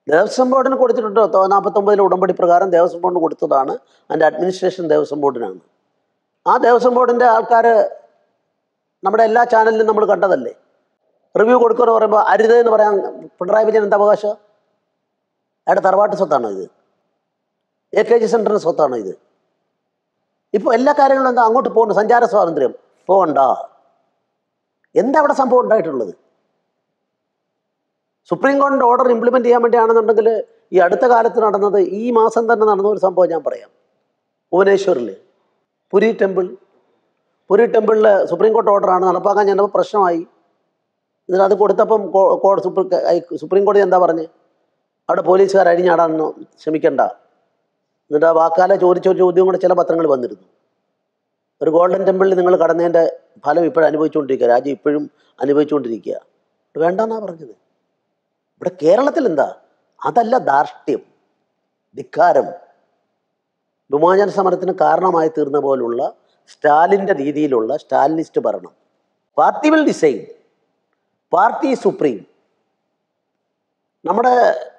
ദേവസ്വം ബോർഡിന് കൊടുത്തിട്ടുണ്ട് നാൽപ്പത്തൊമ്പതിലെ ഉടമ്പടി പ്രകാരം ദേവസ്വം ബോർഡിന് കൊടുത്തതാണ് അതിൻ്റെ അഡ്മിനിസ്ട്രേഷൻ ദേവസ്വം ബോർഡിനാണ് ആ ദേവസ്വം ബോർഡിൻ്റെ ആൾക്കാർ നമ്മുടെ എല്ലാ ചാനലിലും നമ്മൾ കണ്ടതല്ലേ റിവ്യൂ കൊടുക്കുമെന്ന് പറയുമ്പോൾ അരുത് എന്ന് പറയാൻ പിണറായി വിജയൻ എന്താ അവകാശം അയാളുടെ തറവാട്ട് സ്വത്താണോ ഇത് എ കെ ജി സെൻറ്ററിൻ്റെ സ്വത്താണോ ഇത് ഇപ്പോൾ എല്ലാ കാര്യങ്ങളും എന്താ അങ്ങോട്ട് പോകുന്നു സഞ്ചാര സ്വാതന്ത്ര്യം പോകണ്ട എന്താ അവിടെ സംഭവം ഉണ്ടായിട്ടുള്ളത് സുപ്രീം കോടതിയുടെ ഓർഡർ ഇംപ്ലിമെന്റ് ചെയ്യാൻ വേണ്ടിയാണെന്നുണ്ടെങ്കിൽ ഈ അടുത്ത കാലത്ത് നടന്നത് ഈ മാസം തന്നെ നടന്ന ഒരു സംഭവം ഞാൻ പറയാം ഭുവനേശ്വറിൽ പുരി ടെമ്പിൾ പുരി ടെമ്പിളിൽ സുപ്രീം കോടതി ഓർഡറാണ് നടപ്പാക്കാൻ ചെന്നപ്പോൾ പ്രശ്നമായി എന്നിട്ട് അത് കൊടുത്തപ്പം കോ- കോ- സുപ്രീം ഐ- സുപ്രീം കോടതി എന്താ പറഞ്ഞ് അവിടെ പോലീസുകാർ അഴിഞ്ഞാടാനൊന്നും ശ്രമിക്കണ്ട എന്നിട്ട് ആ വാക്കാലെ ചോദിച്ച ഒരു ചോദ്യം കൂടെ ചില പത്രങ്ങൾ വന്നിരുന്നു ഒരു ഗോൾഡൻ ടെമ്പിളിൽ നിങ്ങൾ കടന്നതിൻ്റെ ഫലം ഇപ്പോഴും അനുഭവിച്ചുകൊണ്ടിരിക്കുക രാജ്യം ഇപ്പോഴും അനുഭവിച്ചുകൊണ്ടിരിക്കുക വേണ്ടെന്നാ പറഞ്ഞത് ഇവിടെ കേരളത്തിൽ എന്താ അതല്ല ധാർഷ്ട്യം ധിക്കാരം വിമോചന സമരത്തിന് കാരണമായി തീർന്ന പോലുള്ള സ്റ്റാലിൻ്റെ രീതിയിലുള്ള സ്റ്റാലിനിസ്റ്റ് ഭരണം party will design party supreme നമ്മുടെ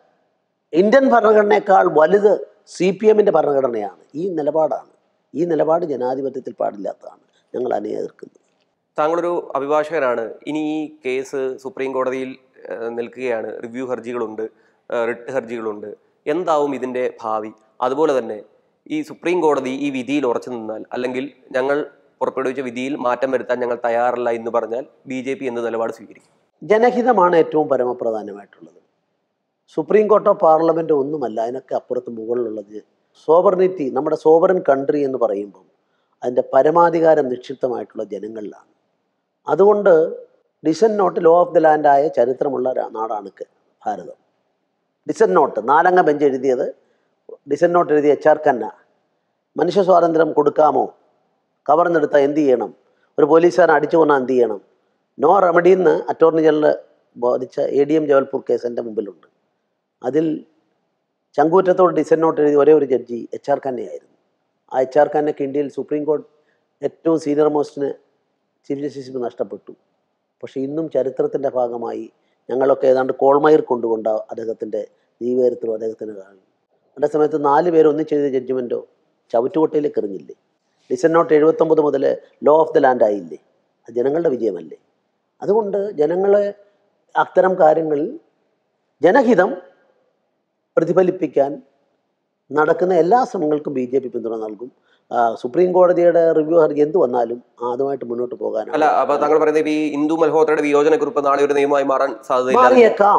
ഇന്ത്യൻ ഭരണഘടനയേക്കാൾ വലുത് സി പി എമ്മിൻ്റെ ഭരണഘടനയാണ് ഈ നിലപാടാണ് ഈ നിലപാട് ജനാധിപത്യത്തിൽ പാടില്ലാത്തതാണ് ഞങ്ങൾ അതിനെ എതിർക്കുന്നത് താങ്കളൊരു അഭിഭാഷകനാണ് ഇനി ഈ കേസ് സുപ്രീം കോടതിയിൽ ഏഹ്, നിൽക്കുകയാണ് റിവ്യൂ ഹർജികളുണ്ട് ഏഹ്, റിട്ട് ഹർജികളുണ്ട് എന്താവും ഇതിൻ്റെ ഭാവി അതുപോലെ തന്നെ ഈ സുപ്രീം കോടതി ഈ വിധിയിൽ ഉറച്ചു നിന്നാൽ അല്ലെങ്കിൽ ഞങ്ങൾ പുറപ്പെടുവിച്ച വിധിയിൽ മാറ്റം വരുത്താൻ ഞങ്ങൾ തയ്യാറല്ല എന്ന് പറഞ്ഞാൽ ബി ജെ പി എന്ത് നിലപാട് സ്വീകരിക്കും ജനഹിതമാണ് ഏറ്റവും പരമപ്രധാനമായിട്ടുള്ളത് സുപ്രീം കോർട്ടോ പാർലമെൻറ്റോ ഒന്നുമല്ല അതിനൊക്കെ അപ്പുറത്ത് മുകളിലുള്ളത് സോവർണിറ്റി നമ്മുടെ സോവറൻ കൺട്രി എന്ന് പറയുമ്പം അതിൻ്റെ പരമാധികാരം നിക്ഷിപ്തമായിട്ടുള്ള ജനങ്ങളിലാണ് അതുകൊണ്ട് dissent note law of the ലാൻഡായ ചരിത്രമുള്ള രാ- നാടാണ് കെ- ഭാരതം ഡിസൻ നോട്ട് നാലംഗ ബെഞ്ച് എഴുതിയത് ഡിസൻ നോട്ട് എഴുതിയ എച്ച് ആർ ഖന്ന മനുഷ്യ സ്വാതന്ത്ര്യം കൊടുക്കാമോ കവർന്നെടുത്താൽ എന്ത് ചെയ്യണം ഒരു പോലീസുകാരൻ അടിച്ചു കൊന്നാൽ എന്ത് ചെയ്യണം നോ റെമഡി എന്ന് അറ്റോർണി ജനറൽ ബോധിച്ച A D M Jabalpur case എൻ്റെ മുമ്പിലുണ്ട് അതിൽ ചങ്കൂറ്റത്തോട് ഡിസൻ നോട്ട് എഴുതിയ ഒരേ ഒരു ജഡ്ജി എച്ച് ആർ ഖന്നയായിരുന്നു ആ എച്ച് ആർ ഖന്നയ്ക്ക് ഇന്ത്യയിൽ സുപ്രീം കോടതി ഏറ്റവും സീനിയർ മോസ്റ്റിന് ചീഫ് ജസ്റ്റിസ് നഷ്ടപ്പെട്ടു പക്ഷേ ഇന്നും ചരിത്രത്തിൻ്റെ ഭാഗമായി ഞങ്ങളൊക്കെ ഏതാണ്ട് കോൾമയർ കൊണ്ടുകൊണ്ട അദ്ദേഹത്തിൻ്റെ ജീവചരിത്രം അദ്ദേഹത്തിന് കാണും അതേ സമയത്ത് നാല് പേര് ഒന്നിച്ചെഴുതിയ ജഡ്ജ്മെൻറ്റോ ചവിറ്റുകൊട്ടയിലേക്ക് എറിഞ്ഞില്ലേ ഡിസൻ നോട്ട് എഴുപത്തൊമ്പത് മുതൽ ലോ ഓഫ് ദ ലാൻഡ് ആയില്ലേ അത് ജനങ്ങളുടെ വിജയമല്ലേ അതുകൊണ്ട് ജനങ്ങളെ അത്തരം കാര്യങ്ങളിൽ ജനഹിതം പ്രതിഫലിപ്പിക്കാൻ നടക്കുന്ന എല്ലാ ശ്രമങ്ങൾക്കും ബി ജെ പി പിന്തുണ നൽകും ആ, സുപ്രീം കോടതിയുടെ റിവ്യൂ ഹർജി എന്ത് വന്നാലും അതുമായിട്ട് മുന്നോട്ട് അല്ല പോകാനാണ് അപ്പൊ താങ്കൾ പറയുന്നത് ഇപ്പൊ ഈ ഇന്ദു മൽഹോത്രയുടെ വിയോജനക്കുറിപ്പ് നാളെ ഒരു നിയമമായി മാറാൻ സാധ്യതയില്ല മാറിയേക്കാം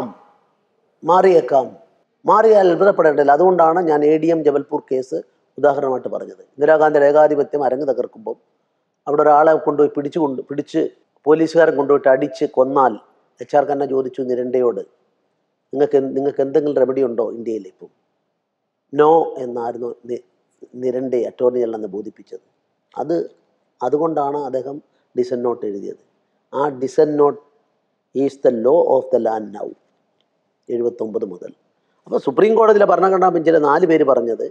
മാറിയേക്കാം മാറിയാൽ അത്ഭുതപ്പെടേണ്ടതില്ല അതുകൊണ്ടാണ് ഞാൻ A D M Jabalpur case ഉദാഹരണമായിട്ട് പറഞ്ഞത് ഇന്ദിരാഗാന്ധിയുടെ ഏകാധിപത്യം അരങ്ങ് തകർക്കുമ്പോൾ അവിടെ ഒരാളെ കൊണ്ടുപോയി പിടിച്ചു കൊണ്ട് പിടിച്ച് പോലീസുകാരൻ കൊണ്ടുപോയിട്ട് അടിച്ച് കൊന്നാൽ എച്ച് ആർ ഖന്ന ചോദിച്ചു നിരണ്ടയോട് നിങ്ങൾക്ക് എന്ത്- നിങ്ങൾക്ക് എന്തെങ്കിലും റെമഡി ഉണ്ടോ ഇന്ത്യയിൽ ഇപ്പം നോ എന്നായിരുന്നു നി- നിരണ്ടെ അറ്റോർണി ജനറൽ എന്ന് ബോധിപ്പിച്ചത് അത് അതുകൊണ്ടാണ് അദ്ദേഹം ഡിസൻ നോട്ട് എഴുതിയത് ആ dissent note is the law of the land now എഴുപത്തൊമ്പത് മുതൽ അപ്പോൾ സുപ്രീം കോടതിയിലെ ഭരണഘടനാ ബെഞ്ചിലെ നാല് പേര് പറഞ്ഞത്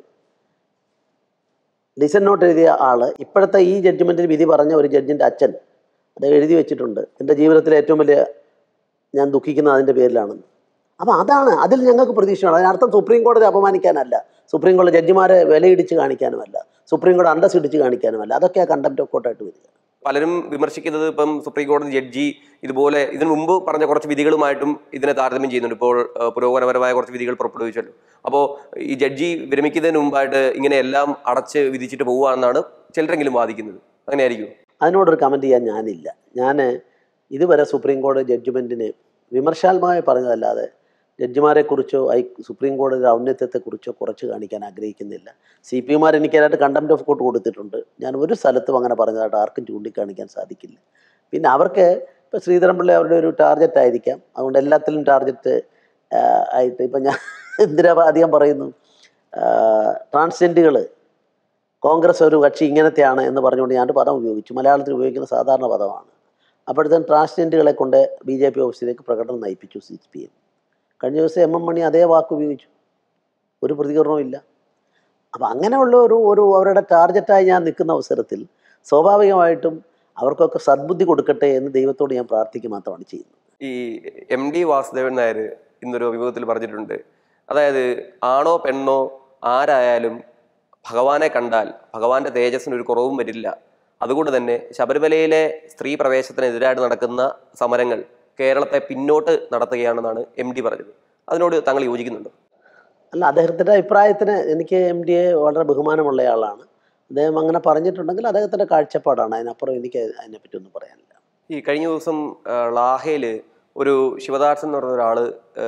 ഡിസൻ നോട്ട് എഴുതിയ ആള് ഇപ്പോഴത്തെ ഈ ജഡ്ജ്മെൻറ്റിൽ വിധി പറഞ്ഞ ഒരു ജഡ്ജിൻ്റെ അച്ഛൻ അത് എഴുതി വെച്ചിട്ടുണ്ട് എൻ്റെ ജീവിതത്തിലെ ഏറ്റവും വലിയ ഞാൻ ദുഃഖിക്കുന്നത് അതിൻ്റെ പേരിലാണെന്ന് അപ്പോൾ അതാണ് അതിൽ ഞങ്ങൾക്ക് പ്രതീക്ഷയാണ് അതിനർത്ഥം സുപ്രീം കോടതി അപമാനിക്കാനല്ല സുപ്രീം കോടതി ജഡ്ജിമാരെ വിലയിടിച്ച് കാണിക്കാനുമല്ല സുപ്രീം കോടതി അന്തസ് ഇടിച്ച് കാണിക്കാനുമല്ല അതൊക്കെ കണ്ടംപ്റ്റ് ഓഫ് കോർട്ടായിട്ട് വരിക പലരും വിമർശിക്കുന്നത് ഇപ്പം സുപ്രീം കോടതി ജഡ്ജി ഇതുപോലെ ഇതിനു മുമ്പ് പറഞ്ഞ കുറച്ച് വിധികളുമായിട്ടും ഇതിനെ താരതമ്യം ചെയ്യുന്നുണ്ട് ഇപ്പോൾ ഏഹ്, പുരോഗമനപരമായ കുറച്ച് വിധികൾ പുറപ്പെടുവിച്ചല്ലോ അപ്പോൾ ഈ ജഡ്ജി വിരമിക്കുന്നതിന് മുമ്പായിട്ട് ഇങ്ങനെ എല്ലാം അടച്ച് വിധിച്ചിട്ട് പോവുകയാണെന്നാണ് ചിലരെങ്കിലും വാദിക്കുന്നത് അങ്ങനെയായിരിക്കും അതിനോടൊരു കമൻറ്റ് ചെയ്യാൻ ഞാനില്ല ഞാൻ ഇതുവരെ സുപ്രീം കോടതി ജഡ്ജ്മെൻറ്റിന് വിമർശാത്മകമായി പറഞ്ഞതല്ലാതെ ജഡ്ജിമാരെക്കുറിച്ചോ ഐ സുപ്രീം കോടതിയുടെ ഔന്നത്യത്തെക്കുറിച്ചോ കുറച്ച് കാണിക്കാൻ ആഗ്രഹിക്കുന്നില്ല സി പി എമാർ എനിക്കതിനായിട്ട് കണ്ടംപ്റ്റ് ഓഫ് കോർട്ട് കൊടുത്തിട്ടുണ്ട് ഞാൻ ഒരു സ്ഥലത്തും അങ്ങനെ പറഞ്ഞതായിട്ട് ആർക്കും ചൂണ്ടിക്കാണിക്കാൻ സാധിക്കില്ല പിന്നെ അവർക്ക് ഇപ്പോൾ ശ്രീധരൻപിള്ളി അവരുടെ ഒരു ടാർഗറ്റ് ആയിരിക്കാം അതുകൊണ്ട് എല്ലാത്തിലും ടാർഗറ്റ് ആയിട്ട് ഇപ്പം ഞാൻ എന്തിനാ അധികം പറയുന്നു ട്രാൻസ്ജെൻഡുകൾ കോൺഗ്രസ് ഒരു കക്ഷി ഇങ്ങനത്തെയാണ് എന്ന് പറഞ്ഞുകൊണ്ട് ഞാൻ ഒരു പദം ഉപയോഗിച്ചു മലയാളത്തിൽ ഉപയോഗിക്കുന്ന സാധാരണ പദമാണ് അപ്പോഴത്തേനും ട്രാൻസ്ജെൻഡുകളെ കൊണ്ട് ബി ജെ പി ഓഫീസിലേക്ക് പ്രകടനം നയിപ്പിച്ചു സി പി എം കഴിഞ്ഞ ദിവസം എം എം മണി അതേ വാക്ക് ഉപയോഗിച്ചു ഒരു പ്രതികരണവും ഇല്ല അപ്പം അങ്ങനെയുള്ള ഒരു ഒരു അവരുടെ ടാർഗറ്റായി ഞാൻ നിൽക്കുന്ന അവസരത്തിൽ സ്വാഭാവികമായിട്ടും അവർക്കൊക്കെ സദ്ബുദ്ധി കൊടുക്കട്ടെ എന്ന് ദൈവത്തോട് ഞാൻ പ്രാർത്ഥിക്കുക മാത്രമാണ് ചെയ്യുന്നത് ഈ എം ഡി വാസുദേവൻ നായർ ഇന്നൊരു അഭിമുഖത്തിൽ പറഞ്ഞിട്ടുണ്ട് അതായത് ആണോ പെണ്ണോ ആരായാലും ഭഗവാനെ കണ്ടാൽ ഭഗവാന്റെ തേജസ്സിന് ഒരു കുറവും വരില്ല അതുകൊണ്ട് തന്നെ ശബരിമലയിലെ സ്ത്രീ പ്രവേശനത്തിനെതിരായിട്ട് നടക്കുന്ന സമരങ്ങൾ കേരളത്തെ പിന്നോട്ട് നടത്തുകയാണെന്നാണ് എം ഡി പറഞ്ഞത് അതിനോട് താങ്കൾ യോജിക്കുന്നുണ്ടോ അല്ല അദ്ദേഹത്തിൻ്റെ അഭിപ്രായത്തിന് എനിക്ക് എം ഡി എ വളരെ ബഹുമാനമുള്ളയാളാണ് അദ്ദേഹം അങ്ങനെ പറഞ്ഞിട്ടുണ്ടെങ്കിൽ അദ്ദേഹത്തിൻ്റെ കാഴ്ചപ്പാടാണ് അതിനപ്പുറം എനിക്ക് അതിനെപ്പറ്റി ഒന്നും പറയാനില്ല ഈ കഴിഞ്ഞ ദിവസം ആ, ലാഹയിൽ ഒരു ശിവദാസൻ എന്ന് പറഞ്ഞ ഒരാൾ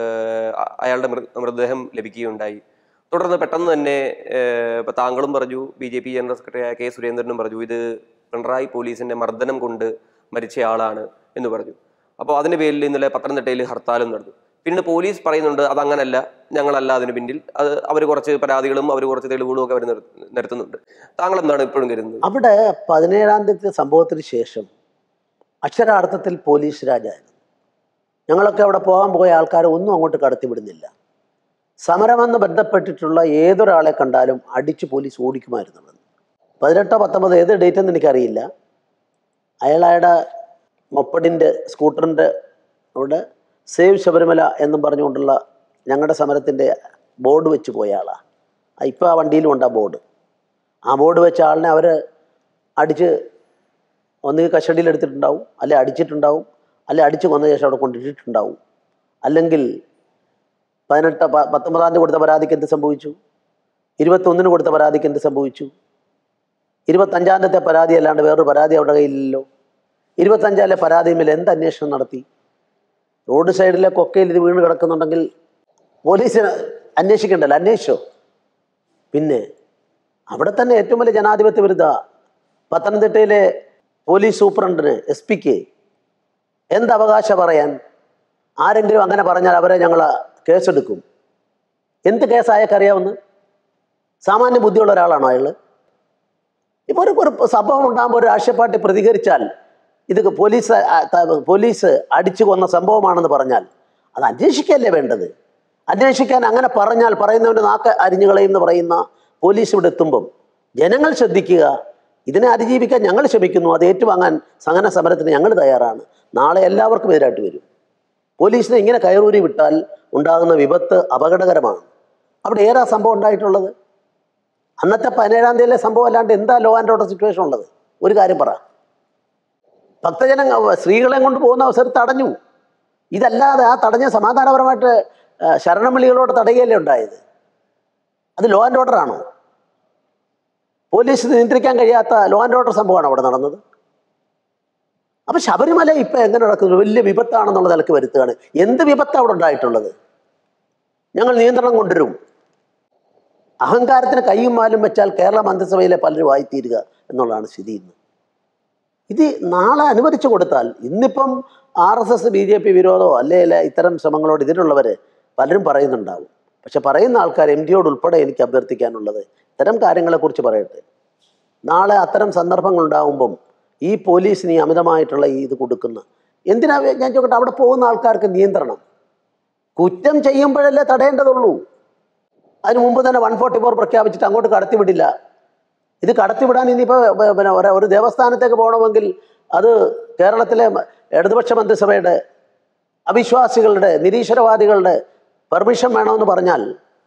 അയാളുടെ മൃ മൃതദേഹം ലഭിക്കുകയുണ്ടായി തുടർന്ന് പെട്ടെന്ന് തന്നെ ഏഹ്, ഇപ്പൊ താങ്കളും പറഞ്ഞു B J P general secretary ആയ കെ സുരേന്ദ്രനും പറഞ്ഞു ഇത് പിണറായി പോലീസിന്റെ മർദ്ദനം കൊണ്ട് മരിച്ച ആളാണ് എന്ന് പറഞ്ഞു അപ്പോൾ അതിന്റെ പേരിൽ ഇന്നലെ പത്തനംതിട്ടയിൽ ഹർത്താലും നടന്നു പിന്നീട് പോലീസ് പറയുന്നുണ്ട് അതങ്ങനല്ല ഞങ്ങളല്ല അതിന് പിന്നിൽ അത് അവർ കുറച്ച് പരാതികളും അവർ കുറച്ച് തെളിവുകളും ഒക്കെ അവർ നിരത്തുന്നുണ്ട് താങ്കൾ എന്താണ് ഇപ്പോഴും കരുതുന്നത് അവിടെ പതിനേഴാം തീയതി സംഭവത്തിന് ശേഷം അക്ഷരാർത്ഥത്തിൽ പോലീസ് രാജായിരുന്നു ഞങ്ങളൊക്കെ അവിടെ പോകാൻ പോയ ആൾക്കാരെ ഒന്നും അങ്ങോട്ട് കടത്തിവിടുന്നില്ല സമരമെന്ന് ബന്ധപ്പെട്ടിട്ടുള്ള ഏതൊരാളെ കണ്ടാലും അടിച്ച് പോലീസ് ഓടിക്കുമായിരുന്നു അവിടുന്ന്. പതിനെട്ടോ പത്തൊമ്പത് ഏത് ഡേറ്റ് എന്ന് എനിക്കറിയില്ല അയാളയുടെ മൊപ്പടിൻ്റെ സ്കൂട്ടറിൻ്റെ അവിടെ സേവ് ശബരിമല എന്നും പറഞ്ഞുകൊണ്ടുള്ള ഞങ്ങളുടെ സമരത്തിൻ്റെ ബോർഡ് വെച്ച് പോയ ആളാണ് ഇപ്പോൾ ആ വണ്ടിയിലും ഉണ്ട് ആ ബോർഡ് ആ ബോർഡ് വെച്ച ആളിനെ അവർ അടിച്ച് ഒന്നുകിൽ കസ്റ്റഡിയിൽ എടുത്തിട്ടുണ്ടാവും അല്ലെ അടിച്ചിട്ടുണ്ടാവും അല്ലെ അടിച്ച് കൊന്ന ശേഷം അവിടെ കൊണ്ടിട്ടിട്ടുണ്ടാവും അല്ലെങ്കിൽ പതിനെട്ട് പ- പത്തൊമ്പതാം തീയതി കൊടുത്ത പരാതിക്ക് എന്ത് സംഭവിച്ചു ഇരുപത്തൊന്നിന് കൊടുത്ത പരാതിക്ക് എന്ത് സംഭവിച്ചു ഇരുപത്തഞ്ചാം തീയതി പരാതി അല്ലാണ്ട് വേറൊരു പരാതി അവിടെ കയ്യിലില്ലല്ലോ ഇരുപത്തഞ്ചാലെ പരാതിയുമില്ല എന്ത് അന്വേഷണം നടത്തി റോഡ് സൈഡിലെ കൊക്കയിൽ ഇത് വീണ് കിടക്കുന്നുണ്ടെങ്കിൽ പോലീസിന് അന്വേഷിക്കണ്ടല്ലോ അന്വേഷിച്ചോ പിന്നെ അവിടെ തന്നെ ഏറ്റവും വലിയ ജനാധിപത്യ വിരുദ്ധ പത്തനംതിട്ടയിലെ പോലീസ് സൂപ്രണ്ടിന് എസ് പിക്ക് എന്ത് അവകാശം പറയാൻ ആരെങ്കിലും അങ്ങനെ പറഞ്ഞാൽ അവരെ ഞങ്ങൾ കേസെടുക്കും എന്ത് കേസായൊക്കെ അറിയാവുന്ന സാമാന്യ ബുദ്ധിയുള്ള ഒരാളാണോ അയാൾ ഇപ്പോൾ ഒരു ഒരു സംഭവം ഉണ്ടാകുമ്പോൾ ഒരു രാഷ്ട്രീയ പാർട്ടി പ്രതികരിച്ചാൽ ഇത് പോലീസ് ആ, ത- പോലീസ് അടിച്ചു കൊന്ന സംഭവമാണെന്ന് പറഞ്ഞാൽ അത് അന്വേഷിക്കല്ലേ വേണ്ടത് അന്വേഷിക്കാൻ അങ്ങനെ പറഞ്ഞാൽ പറയുന്നവൻ്റെ നാക്ക് അരിഞ്ഞുകളയും എന്ന് പറയുന്ന പോലീസ് ഇവിടെ എത്തുമ്പം ജനങ്ങൾ ശ്രദ്ധിക്കുക ഇതിനെ അതിജീവിക്കാൻ ഞങ്ങൾ ശ്രമിക്കുന്നു അത് ഏറ്റുവാങ്ങാൻ സഹന സമരത്തിന് ഞങ്ങൾ തയ്യാറാണ് നാളെ എല്ലാവർക്കും എതിരായിട്ട് വരും പോലീസിനെ ഇങ്ങനെ കയറൂരി വിട്ടാൽ ഉണ്ടാകുന്ന വിപത്ത് അപകടകരമാണ് അവിടെ ഏതാ സംഭവം ഉണ്ടായിട്ടുള്ളത് അന്നത്തെ പതിനേഴാം തീയതിയിലെ സംഭവം അല്ലാണ്ട് എന്താ ലോ ആൻഡ് ഓർഡർ സിറ്റുവേഷൻ ഉള്ളത് ഒരു കാര്യം പറ ഭക്തജന സ്ത്രീകളെ കൊണ്ട് പോകുന്ന അവസരം തടഞ്ഞു ഇതല്ലാതെ ആ തടഞ്ഞ സമാധാനപരമായിട്ട് ആ, ശരണം വിളികളോട് തടയുകയല്ലേ ഉണ്ടായത് അത് ലോ ആൻഡ് ഓർഡർ ആണോ പോലീസ് നിയന്ത്രിക്കാൻ കഴിയാത്ത ലോ ആൻഡ് ഓർഡർ സംഭവമാണ് അവിടെ നടന്നത് അപ്പൊ ശബരിമല ഇപ്പൊ എങ്ങനെ നടക്കുന്നു വലിയ വിപത്താണെന്നുള്ള നിലക്ക് വരുത്തുകയാണ് എന്ത് വിപത്താണ് അവിടെ ഉണ്ടായിട്ടുള്ളത് ഞങ്ങൾ നിയന്ത്രണം കൊണ്ടുവരും അഹങ്കാരത്തിന് കൈയും മാലും വെച്ചാൽ കേരള മന്ത്രിസഭയിലെ പലരും ആയിത്തീരുക എന്നുള്ളതാണ് സ്ഥിതി ഇന്ന് ഇത് നാളെ അനുവദിച്ചു കൊടുത്താൽ ഇന്നിപ്പം R S S B J P വിരോധമോ അല്ലെങ്കിൽ ഇത്തരം ശ്രമങ്ങളോട് ഇതിനുള്ളവർ പലരും പറയുന്നുണ്ടാവും പക്ഷെ പറയുന്ന ആൾക്കാർ എം ഡിയോട് ഉൾപ്പെടെ എനിക്ക് അഭ്യർത്ഥിക്കാനുള്ളത് ഇത്തരം കാര്യങ്ങളെക്കുറിച്ച് പറയട്ടെ നാളെ അത്തരം സന്ദർഭങ്ങൾ ഉണ്ടാകുമ്പം ഈ പോലീസിന് ഈ അമിതമായിട്ടുള്ള ഈ ഇത് കൊടുക്കുന്ന എന്തിനാ ഞാൻ ചോദിക്കട്ടെ അവിടെ പോകുന്ന ആൾക്കാർക്ക് നിയന്ത്രണം കുറ്റം ചെയ്യുമ്പോഴല്ലേ തടയേണ്ടതുള്ളൂ അതിന് മുമ്പ് തന്നെ വൺ ഫോർട്ടി ഫോർ പ്രഖ്യാപിച്ചിട്ട് അങ്ങോട്ട് കടത്തിവിടില്ല ഇത് കടത്തിവിടാൻ ഇനിയിപ്പോൾ പിന്നെ ഒരു- ഒരു ദേവസ്ഥാനത്തേക്ക് പോകണമെങ്കിൽ അത് കേരളത്തിലെ മ- ഇടതുപക്ഷ മന്ത്രിസഭയുടെ അവിശ്വാസികളുടെ നിരീശ്വരവാദികളുടെ പെർമിഷൻ വേണമെന്ന് പറഞ്ഞാൽ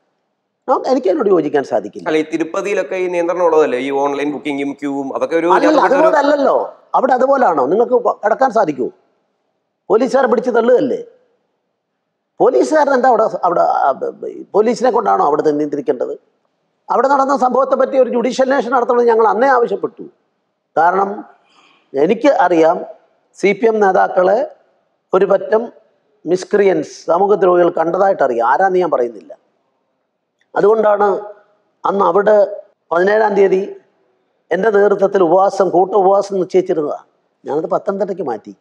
നോ- എനിക്ക് അതിനോട് യോജിക്കാൻ സാധിക്കില്ല അല്ല ഈ തിരുപ്പതിയിലൊക്കെ ഈ നിയന്ത്രണം ഉള്ളതല്ലേ ഈ ഓൺലൈൻ ബുക്കിങ്ങും ക്യൂവും അതൊക്കെ ഒരു അല്ലല്ല ചട്ടപ്പെട്ട ഒരു- അതുപോലെ അല്ലല്ലോ അവിടെ അതുപോലാണോ നിങ്ങൾക്ക് പ- കടക്കാൻ സാധിക്കുമോ പോലീസുകാർ പിടിച്ച് തള്ളുകയല്ലേ പോലീസുകാരൻ എന്താ അവിടെ അവിടെ ആ, ബ- ബ- പോലീസിനെ കൊണ്ടാണോ അവിടെ നിയന്ത്രിക്കേണ്ടത് അവിടെ നടന്ന സംഭവത്തെ പറ്റി ഒരു ജുഡീഷ്യൽ അന്വേഷണം നടത്തണമെന്ന് ഞങ്ങൾ അന്നേ ആവശ്യപ്പെട്ടു കാരണം എനിക്ക് അറിയാം സി പി എം നേതാക്കളെ ഒരു പറ്റം മിസ്ക്രിയൻസ് സാമൂഹ്യദ്രോഹികൾ കണ്ടതായിട്ട് അറിയാം ആരാന്ന് ഞാൻ പറയുന്നില്ല അതുകൊണ്ടാണ് അന്ന് അവിടെ പതിനേഴാം തീയതി എൻ്റെ നേതൃത്വത്തിൽ ഉപവാസം കൂട്ട ഉപവാസം നിശ്ചയിച്ചിരുന്നതാണ് ഞാനത് പത്തനംതിട്ടയ്ക്ക് മാറ്റി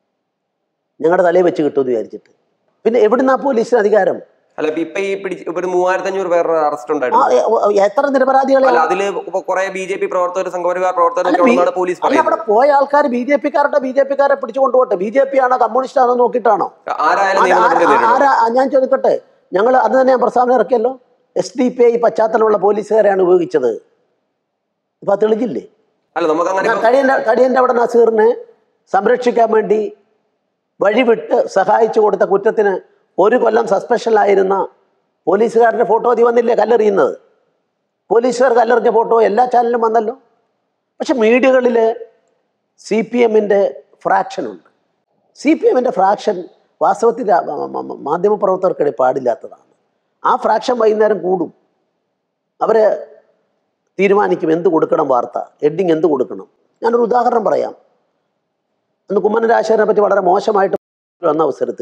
ഞങ്ങളുടെ തലയിൽ വെച്ച് കിട്ടുമെന്ന് വിചാരിച്ചിട്ട് പിന്നെ എവിടുന്നാ പോലീസിന് അധികാരം അല്ല ഇപ്പൊ ഇപ്പൊ ഈ പിടിച്ച് ഇപ്പൊ ഒരു മൂവായിരത്തി അഞ്ഞൂറ് പേരുടെ അറസ്റ്റ് ആ, ഉണ്ടായിരുന്നു എ- ഒ- എത്ര നിരപരാധികളെ അല്ല അതില് ഇപ്പൊ കുറെ ബി ജെ പി പ്രവർത്തകർ സംഘപരിവാർ പ്രവർത്തകർ അല്ല, ഒക്കെ ബി- ഉണ്ടെന്നാണ് പോലീസ് അല്ല അവിടെ പറയുന്നത് പോയ ആൾക്കാർ ബി ജെ പിക്കാരുടെ ബി ജെ പിക്കാരെ പിടിച്ചു കൊണ്ടുപോട്ടെ ബി ജെ പി ആണോ കമ്മ്യൂണിസ്റ്റ് ആണോ നോക്കിയിട്ടാണോ ആരായാലും ആരാ- നിയമത്തിന്റെ ആരാ- നേരിടും ആരാ ഞാൻ ചോദിക്കട്ടെ ഞങ്ങൾ അത് തന്നെ ഞാൻ പ്രസ്താവന ഇറക്കിയല്ലോ എസ് ഡി പി ഐ പശ്ചാത്തലമുള്ള പോലീസുകാരെയാണ് ഉപയോഗിച്ചത് ഇപ്പൊ അത് തെളിഞ്ഞില്ലേ അല്ല നമുക്ക് അങ്ങനെ ഞാൻ കടിയന്റെ കടിയന്റെ അവിടെ നസീറിനെ സംരക്ഷിക്കാൻ വേണ്ടി വഴിവിട്ട് സഹായിച്ചു കൊടുത്ത കുറ്റത്തിന് ഒരു കൊല്ലം സസ്പെൻഷനിലായിരുന്ന പോലീസുകാരുടെ ഫോട്ടോ അതി വന്നില്ലേ കല്ലെറിയുന്നത് പോലീസുകാർ കല്ലെറിഞ്ഞ ഫോട്ടോ എല്ലാ ചാനലിലും വന്നല്ലോ പക്ഷെ മീഡിയകളിൽ സി പി എമ്മിൻ്റെ ഫ്രാക്ഷനുണ്ട് സി പി എമ്മിൻ്റെ ഫ്രാക്ഷൻ വാസ്തവത്തിൽ ആ മ- മ- മ- മാധ്യമപ്രവർത്തകർക്കിടെ പാടില്ലാത്തതാണ് ആ ഫ്രാക്ഷൻ വൈകുന്നേരം കൂടും അവർ തീരുമാനിക്കും എന്ത് കൊടുക്കണം വാർത്ത ഹെഡിങ് എന്ത് കൊടുക്കണം ഞാനൊരു ഉദാഹരണം പറയാം അന്ന് കുമ്മനം രാജശേഖരനെ പറ്റി വളരെ മോശമായിട്ട് വന്ന അവസരത്തിൽ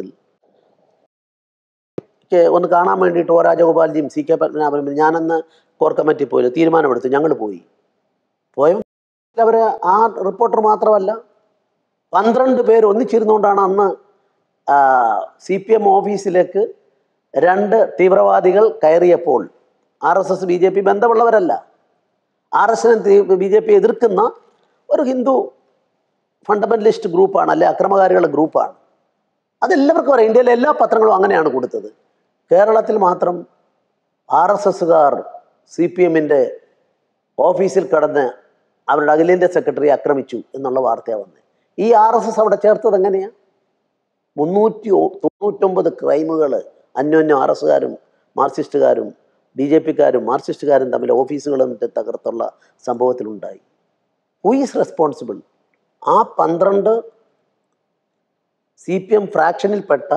എനിക്ക് ഒന്ന് കാണാൻ വേണ്ടിയിട്ട് ഒ രാജഗോപാൽജിയും സി കെ പത്മനാഭനും ഞാനന്ന് കോർ കമ്മിറ്റി പോയി തീരുമാനമെടുത്തു ഞങ്ങൾ പോയി പോയപ്പോൾ അവർ ആ റിപ്പോർട്ടർ മാത്രമല്ല പന്ത്രണ്ട് പേര് ഒന്നിച്ചിരുന്നുകൊണ്ടാണ് അന്ന് സി പി എം ഓഫീസിലേക്ക് രണ്ട് തീവ്രവാദികൾ കയറിയപ്പോൾ R S S B J P ബന്ധമുള്ളവരല്ല R S S B J P എതിർക്കുന്ന ഒരു ഹിന്ദു ഫണ്ടമെന്റലിസ്റ്റ് ഗ്രൂപ്പാണ് അല്ലെ അക്രമകാരികളുടെ ഗ്രൂപ്പാണ് അതെല്ലാവർക്കും അറിയാം ഇന്ത്യയിലെ എല്ലാ പത്രങ്ങളും അങ്ങനെയാണ് കൊടുത്തത് കേരളത്തിൽ മാത്രം ആർ എസ് എസുകാർ സി പി എമ്മിൻ്റെ ഓഫീസിൽ കടന്ന് അവരുടെ അഖിലേന്ത്യാ സെക്രട്ടറി ആക്രമിച്ചു എന്നുള്ള വാർത്തയാണ് വന്നത് ഈ ആർ എസ് എസ് അവിടെ ചേർത്തത് എങ്ങനെയാണ് മുന്നൂറ്റി ഒ- തൊണ്ണൂറ്റൊമ്പത് ക്രൈമുകൾ അന്യോന്യം ആർ എസുകാരും മാർക്സിസ്റ്റുകാരും ബി ജെ പിക്കാരും മാർക്സിസ്റ്റുകാരും തമ്മിൽ ഓഫീസുകൾ എന്നിട്ട് തകർത്തുള്ള സംഭവത്തിലുണ്ടായി ഹു ഈസ് റെസ്പോൺസിബിൾ ആ പന്ത്രണ്ട് സി പി എം ഫ്രാക്ഷനിൽപ്പെട്ട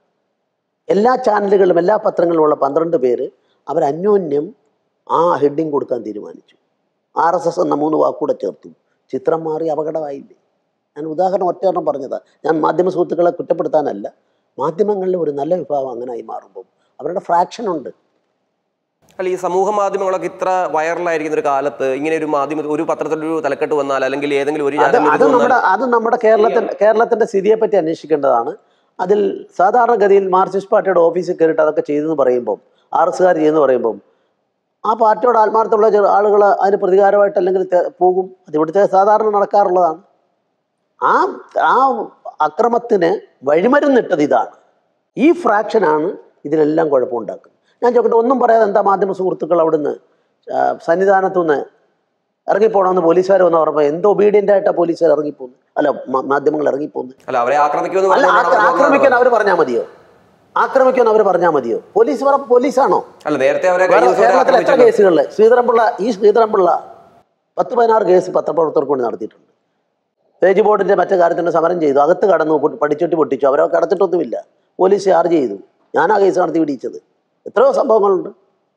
എല്ലാ ചാനലുകളും എല്ലാ പത്രങ്ങളിലുമുള്ള പന്ത്രണ്ട് പേര് അവർ അന്യോന്യം ആ ഹെഡിങ് കൊടുക്കാൻ തീരുമാനിച്ചു ആർ എസ് എസ് എന്ന മൂന്ന് വാക്കൂടെ ചേർത്തു ചിത്രം മാറി അപകടമായില്ലേ ഞാൻ ഉദാഹരണം ഒറ്റയെണ്ണം പറഞ്ഞതാ ഞാൻ മാധ്യമ സുഹൃത്തുക്കളെ കുറ്റപ്പെടുത്താനല്ല മാധ്യമങ്ങളിൽ ഒരു നല്ല വിഭാഗം അങ്ങനായി മാറുമ്പോൾ അവരുടെ ഫ്രാക്ഷൻ ഉണ്ട് അല്ല ഈ സമൂഹ മാധ്യമങ്ങളൊക്കെ ഇത്ര വൈറലായിരിക്കുന്ന ഒരു കാലത്ത് ഇങ്ങനെ ഒരു മാധ്യമ ഒരു പത്രത്തിലൊരു തലക്കെട്ട് വന്നാൽ അല്ലെങ്കിൽ ഏതെങ്കിലും ഒരു അത് ചാനലിൽ അത് ഇത് വന്നാൽ നമ്മുടെ അത് നമ്മുടെ കേരളത്തിൽ കേരളത്തിന്റെ സ്ഥിതിയെ പറ്റി അന്വേഷിക്കേണ്ടതാണ് അതിൽ സാധാരണഗതിയിൽ മാർക്സിസ്റ്റ് പാർട്ടിയുടെ ഓഫീസിൽ കയറിയിട്ട് അതൊക്കെ ചെയ്തെന്ന് പറയുമ്പം ആർ എസ്സുകാർ ചെയ്യുന്നു പറയുമ്പം ആ പാർട്ടിയോട് ആത്മാർത്ഥമുള്ള ചെറു ആളുകൾ അതിന് പ്രതികാരമായിട്ട് അല്ലെങ്കിൽ തെ- പോകും അത് ഇവിടുത്തെ സാധാരണ നടക്കാറുള്ളതാണ് ആ ആ അക്രമത്തിന് വഴിമരുന്നിട്ടത് ഇതാണ് ഈ ഫ്രാക്ഷനാണ് ഇതിനെല്ലാം കുഴപ്പമുണ്ടാക്കുന്നത് ഞാൻ ചോദിക്കട്ടെ ഒന്നും പറയാതെ എന്താ മാധ്യമ സുഹൃത്തുക്കൾ അവിടുന്ന് ആ, സന്നിധാനത്തുനിന്ന് ഇറങ്ങിപ്പോണമെന്ന് പോലീസുകാർ വന്ന് പറഞ്ഞപ്പോൾ എന്ത് ഒബീഡിയൻ്റ് ആയിട്ടാണ് പോലീസുകാർ ഇറങ്ങിപ്പോകുന്നത് അല്ല മാ- മാധ്യമങ്ങൾ ഇറങ്ങിപ്പോകുന്നത് അല്ല അവരെ ആക്രമിക്കുമെന്ന് അല്ല പറഞ്ഞുകൊണ്ടാണ് ആക്ര- അവർ ആക്രമിക്കാൻ വന്നത്. അവർ പറഞ്ഞാൽ മതിയോ ആക്രമിക്കാൻ അവർ പറഞ്ഞാൽ മതിയോ പോലീസ് പറ പോലീസാണോ അല്ല നേരത്തെ അവരെ വേറെ കഴിഞ്ഞ ദിവസം കേരളത്തിൽ എത്ര ആക്രമിച്ചല്ലോ. കേസുകളിൽ ശ്രീധരൻപിള്ള ഈ ശ്രീധരൻപിള്ള പത്ത് പതിനാറ് കേസ് പത്രപ്രവർത്തകർക്ക് കൊണ്ട് നടത്തിയിട്ടുണ്ട് പേജ് ബോർഡിന്റെ മറ്റു കാര്യത്തിന് സമരം ചെയ്തു അകത്ത് കടന്നു പൊ- പഠിച്ചിട്ട് പൊട്ടിച്ചു അവരെ കടത്തിട്ടൊന്നുമില്ല പോലീസ് ചാർജ് ചെയ്തു ഞാൻ ആ കേസ് നടത്തി പിടിച്ചത് എത്രയോ സംഭവങ്ങളുണ്ട്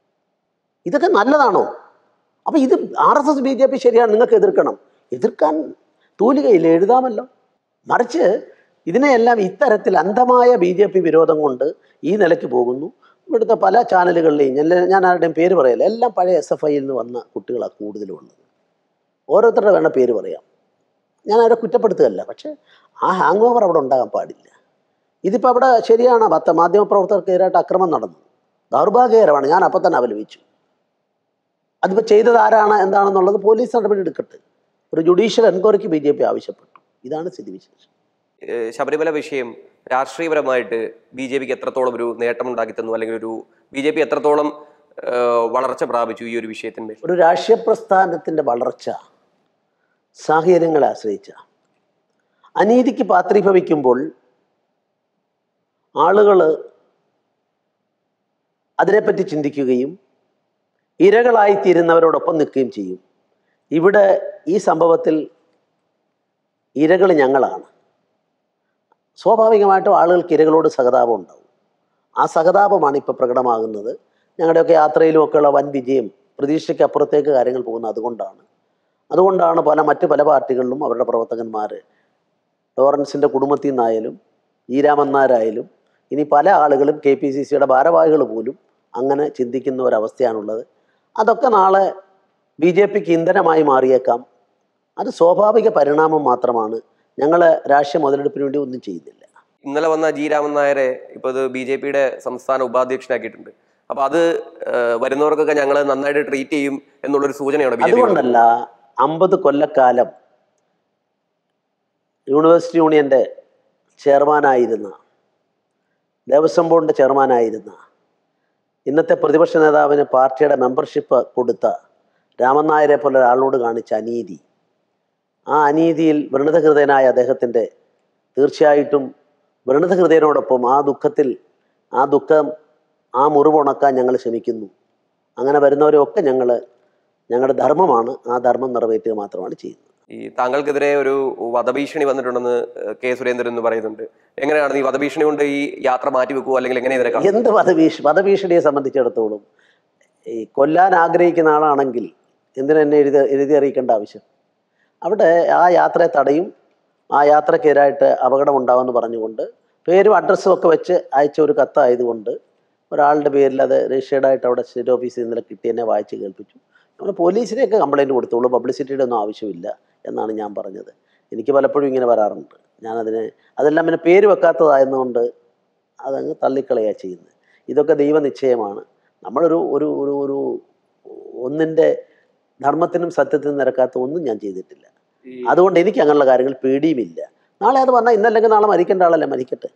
ഇതൊക്കെ നല്ലതാണോ അപ്പം ഇത് R S S B J P ശരിയാണ് നിങ്ങൾക്ക് എതിർക്കണം എതിർക്കാൻ തൂലികയില്ല എഴുതാമല്ലോ മറിച്ച് ഇതിനെയെല്ലാം ഇത്തരത്തിൽ അന്ധമായ ബി ജെ പി വിരോധം കൊണ്ട് ഈ നിലയ്ക്ക് പോകുന്നു ഇവിടുത്തെ പല ചാനലുകളിലെയും ഞാൻ ഞാൻ ആരുടെയും പേര് പറയല്ല എല്ലാം പഴയ എസ് എഫ് ഐയിൽ നിന്ന് വന്ന കുട്ടികളാണ് കൂടുതലും ഉള്ളത് ഓരോരുത്തരുടെ വേണ്ട പേര് പറയാം ഞാൻ അവരെ കുറ്റപ്പെടുത്തുകയല്ല പക്ഷേ ആ ഹാങ് ഓവർ അവിടെ ഉണ്ടാകാൻ പാടില്ല ഇതിപ്പോൾ അവിടെ ശരിയാണ് പത്ത് മാധ്യമപ്രവർത്തകർക്കെതിരായിട്ട് അക്രമം നടന്നു ദൗർഭാഗ്യകരമാണ് ഞാൻ അപ്പം തന്നെ അപലപിച്ചു അതിപ്പോൾ ചെയ്തത് ആരാണ് എന്താണെന്നുള്ളത് പോലീസ് നടപടി എടുക്കട്ടെ ഒരു ജുഡീഷ്യൽ എൻക്വയറിക്ക് ബി ജെ പി ആവശ്യപ്പെട്ടു ഇതാണ് സ്ഥിതിവിശേഷം ഏഹ് ശബരിമല വിഷയം രാഷ്ട്രീയപരമായിട്ട് ബി ജെ പിക്ക് എത്രത്തോളം ഒരു നേട്ടമുണ്ടാക്കി തന്നു അല്ലെങ്കിൽ ഒരു ബി ജെ പി എത്രത്തോളം ഏഹ് വളർച്ച പ്രാപിച്ചു ഈ ഒരു വിഷയത്തിന്മേൽ ഒരു രാഷ്ട്രീയ പ്രസ്ഥാനത്തിൻ്റെ വളർച്ച സാഹചര്യങ്ങളെ ആശ്രയിച്ച അനീതിക്ക് പാത്രീഭവിക്കുമ്പോൾ ആളുകൾ അതിനെപ്പറ്റി ചിന്തിക്കുകയും ഇരകളായിത്തീരുന്നവരോടൊപ്പം നിൽക്കുകയും ചെയ്യും ഇവിടെ ഈ സംഭവത്തിൽ ഇരകൾ ഞങ്ങളാണ് സ്വാഭാവികമായിട്ടും ആളുകൾക്ക് ഇരകളോട് സഹതാപം ഉണ്ടാവും ആ സഹതാപമാണ് ഇപ്പോൾ പ്രകടമാകുന്നത് ഞങ്ങളുടെയൊക്കെ യാത്രയിലും ഒക്കെയുള്ള വൻ വിജയം പ്രതീക്ഷയ്ക്ക് അപ്പുറത്തേക്ക് കാര്യങ്ങൾ പോകുന്നത് അതുകൊണ്ടാണ് അതുകൊണ്ടാണ് പല മറ്റ് പല പാർട്ടികളിലും അവരുടെ പ്രവർത്തകന്മാർ ലോറൻസിൻ്റെ കുടുംബത്തിൽ നിന്നായാലും ഈരാമൻ നായരായാലും ഇനി പല ആളുകളും കെ പി സി സിയുടെ ഭാരവാഹികൾ പോലും അങ്ങനെ ചിന്തിക്കുന്ന ഒരവസ്ഥയാണുള്ളത് അതൊക്കെ നാളെ ബി ജെ പിക്ക് ഇന്ധനമായി മാറിയേക്കാം അത് സ്വാഭാവിക പരിണാമം മാത്രമാണ് ഞങ്ങൾ രാഷ്ട്രീയ മുതലെടുപ്പിന് വേണ്ടി ഒന്നും ചെയ്യുന്നില്ല ഇന്നലെ വന്ന ജി രാമൻ നായരെ ഇപ്പോൾ ഇത് ബി ജെ പിയുടെ സംസ്ഥാന ഉപാധ്യക്ഷനാക്കിയിട്ടുണ്ട് അപ്പൊ അത് ഏഹ് വരുന്നവർക്കൊക്കെ ഞങ്ങൾ നന്നായിട്ട് ട്രീറ്റ് ചെയ്യും എന്നുള്ളൊരു സൂചനയാണ് ബി ജെ പി അതുകൊണ്ടല്ല അമ്പത് കൊല്ലക്കാലം യൂണിവേഴ്സിറ്റി യൂണിയൻ്റെ ചെയർമാനായിരുന്ന ദേവസ്വം ബോർഡിൻ്റെ ചെയർമാനായിരുന്ന ഇന്നത്തെ പ്രതിപക്ഷ നേതാവിന് പാർട്ടിയുടെ മെമ്പർഷിപ്പ് കൊടുത്ത രാമൻ നായരെ പോലെ ഒരാളോട് കാണിച്ച അനീതി ആ അനീതിയിൽ വ്രണതഹൃദയനായ അദ്ദേഹത്തിൻ്റെ തീർച്ചയായിട്ടും വ്രണതഹൃദയനോടൊപ്പം ആ ദുഃഖത്തിൽ ആ ദുഃഖം ആ മുറിവ് ഉണക്കാൻ ഞങ്ങൾ ശ്രമിക്കുന്നു അങ്ങനെ വരുന്നവരെയൊക്കെ ഞങ്ങൾ ഞങ്ങളുടെ ധർമ്മമാണ് ആ ധർമ്മം നിറവേറ്റുക മാത്രമാണ് ചെയ്യുന്നത് ഈ താങ്കൾക്കെതിരെ ഒരു വധഭീഷണി വന്നിട്ടുണ്ടെന്ന് കെ സുരേന്ദ്രൻ എന്ന് പറയുന്നുണ്ട് എങ്ങനെയാണ് ഈ വധഭീഷണി കൊണ്ട് ഈ യാത്ര മാറ്റി വെക്കുവോ അല്ലെങ്കിൽ എങ്ങനെ ഇതിനെ കാണും? എന്ത് വധഭീഷ വധഭീഷണിയെ സംബന്ധിച്ചിടത്തോളം ഈ കൊല്ലാൻ ആഗ്രഹിക്കുന്ന ആളാണെങ്കിൽ എന്തിനു എന്നെ എഴുതി എഴുതി അറിയിക്കേണ്ട ആവശ്യം അവിടെ ആ യാത്രയെ തടയും ആ യാത്രക്കെതിരായിട്ട് അപകടം ഉണ്ടാവുമെന്ന് പറഞ്ഞുകൊണ്ട് പേരും അഡ്രസ്സും ഒക്കെ വെച്ച് അയച്ച ഒരു കത്തായതുകൊണ്ട് ഒരാളുടെ പേരിൽ അത് രജിസ്റ്റേർഡ് ആയിട്ട് അവിടെ സ്റ്റേറ്റ് ഓഫീസിൽ ഇന്നലെ കിട്ടി എന്നെ വായിച്ച് കേൾപ്പിച്ചു നമ്മൾ പോലീസിനെയൊക്കെ കംപ്ലൈൻറ്റ് കൊടുത്തോളൂ പബ്ലിസിറ്റിയുടെ ഒന്നും ആവശ്യമില്ല എന്നാണ് ഞാൻ പറഞ്ഞത് എനിക്ക് പലപ്പോഴും ഇങ്ങനെ വരാറുണ്ട് ഞാനതിന് അതെല്ലാം പിന്നെ പേര് വെക്കാത്തതായതുകൊണ്ട് അതങ്ങ് തള്ളിക്കളയുക ചെയ്യുന്നത് ഇതൊക്കെ ദൈവനിശ്ചയമാണ് നമ്മളൊരു ഒരു ഒരു ഒരു ഒന്നിൻ്റെ ധർമ്മത്തിനും സത്യത്തിനും നിരക്കാത്ത ഒന്നും ഞാൻ ചെയ്തിട്ടില്ല അതുകൊണ്ട് എനിക്ക് അങ്ങനെയുള്ള കാര്യങ്ങൾ പേടിയുമില്ല നാളെ അത് വന്നാൽ ഇന്നല്ലെങ്കിൽ നാളെ മരിക്കേണ്ട ആളല്ലേ മരിക്കട്ടെ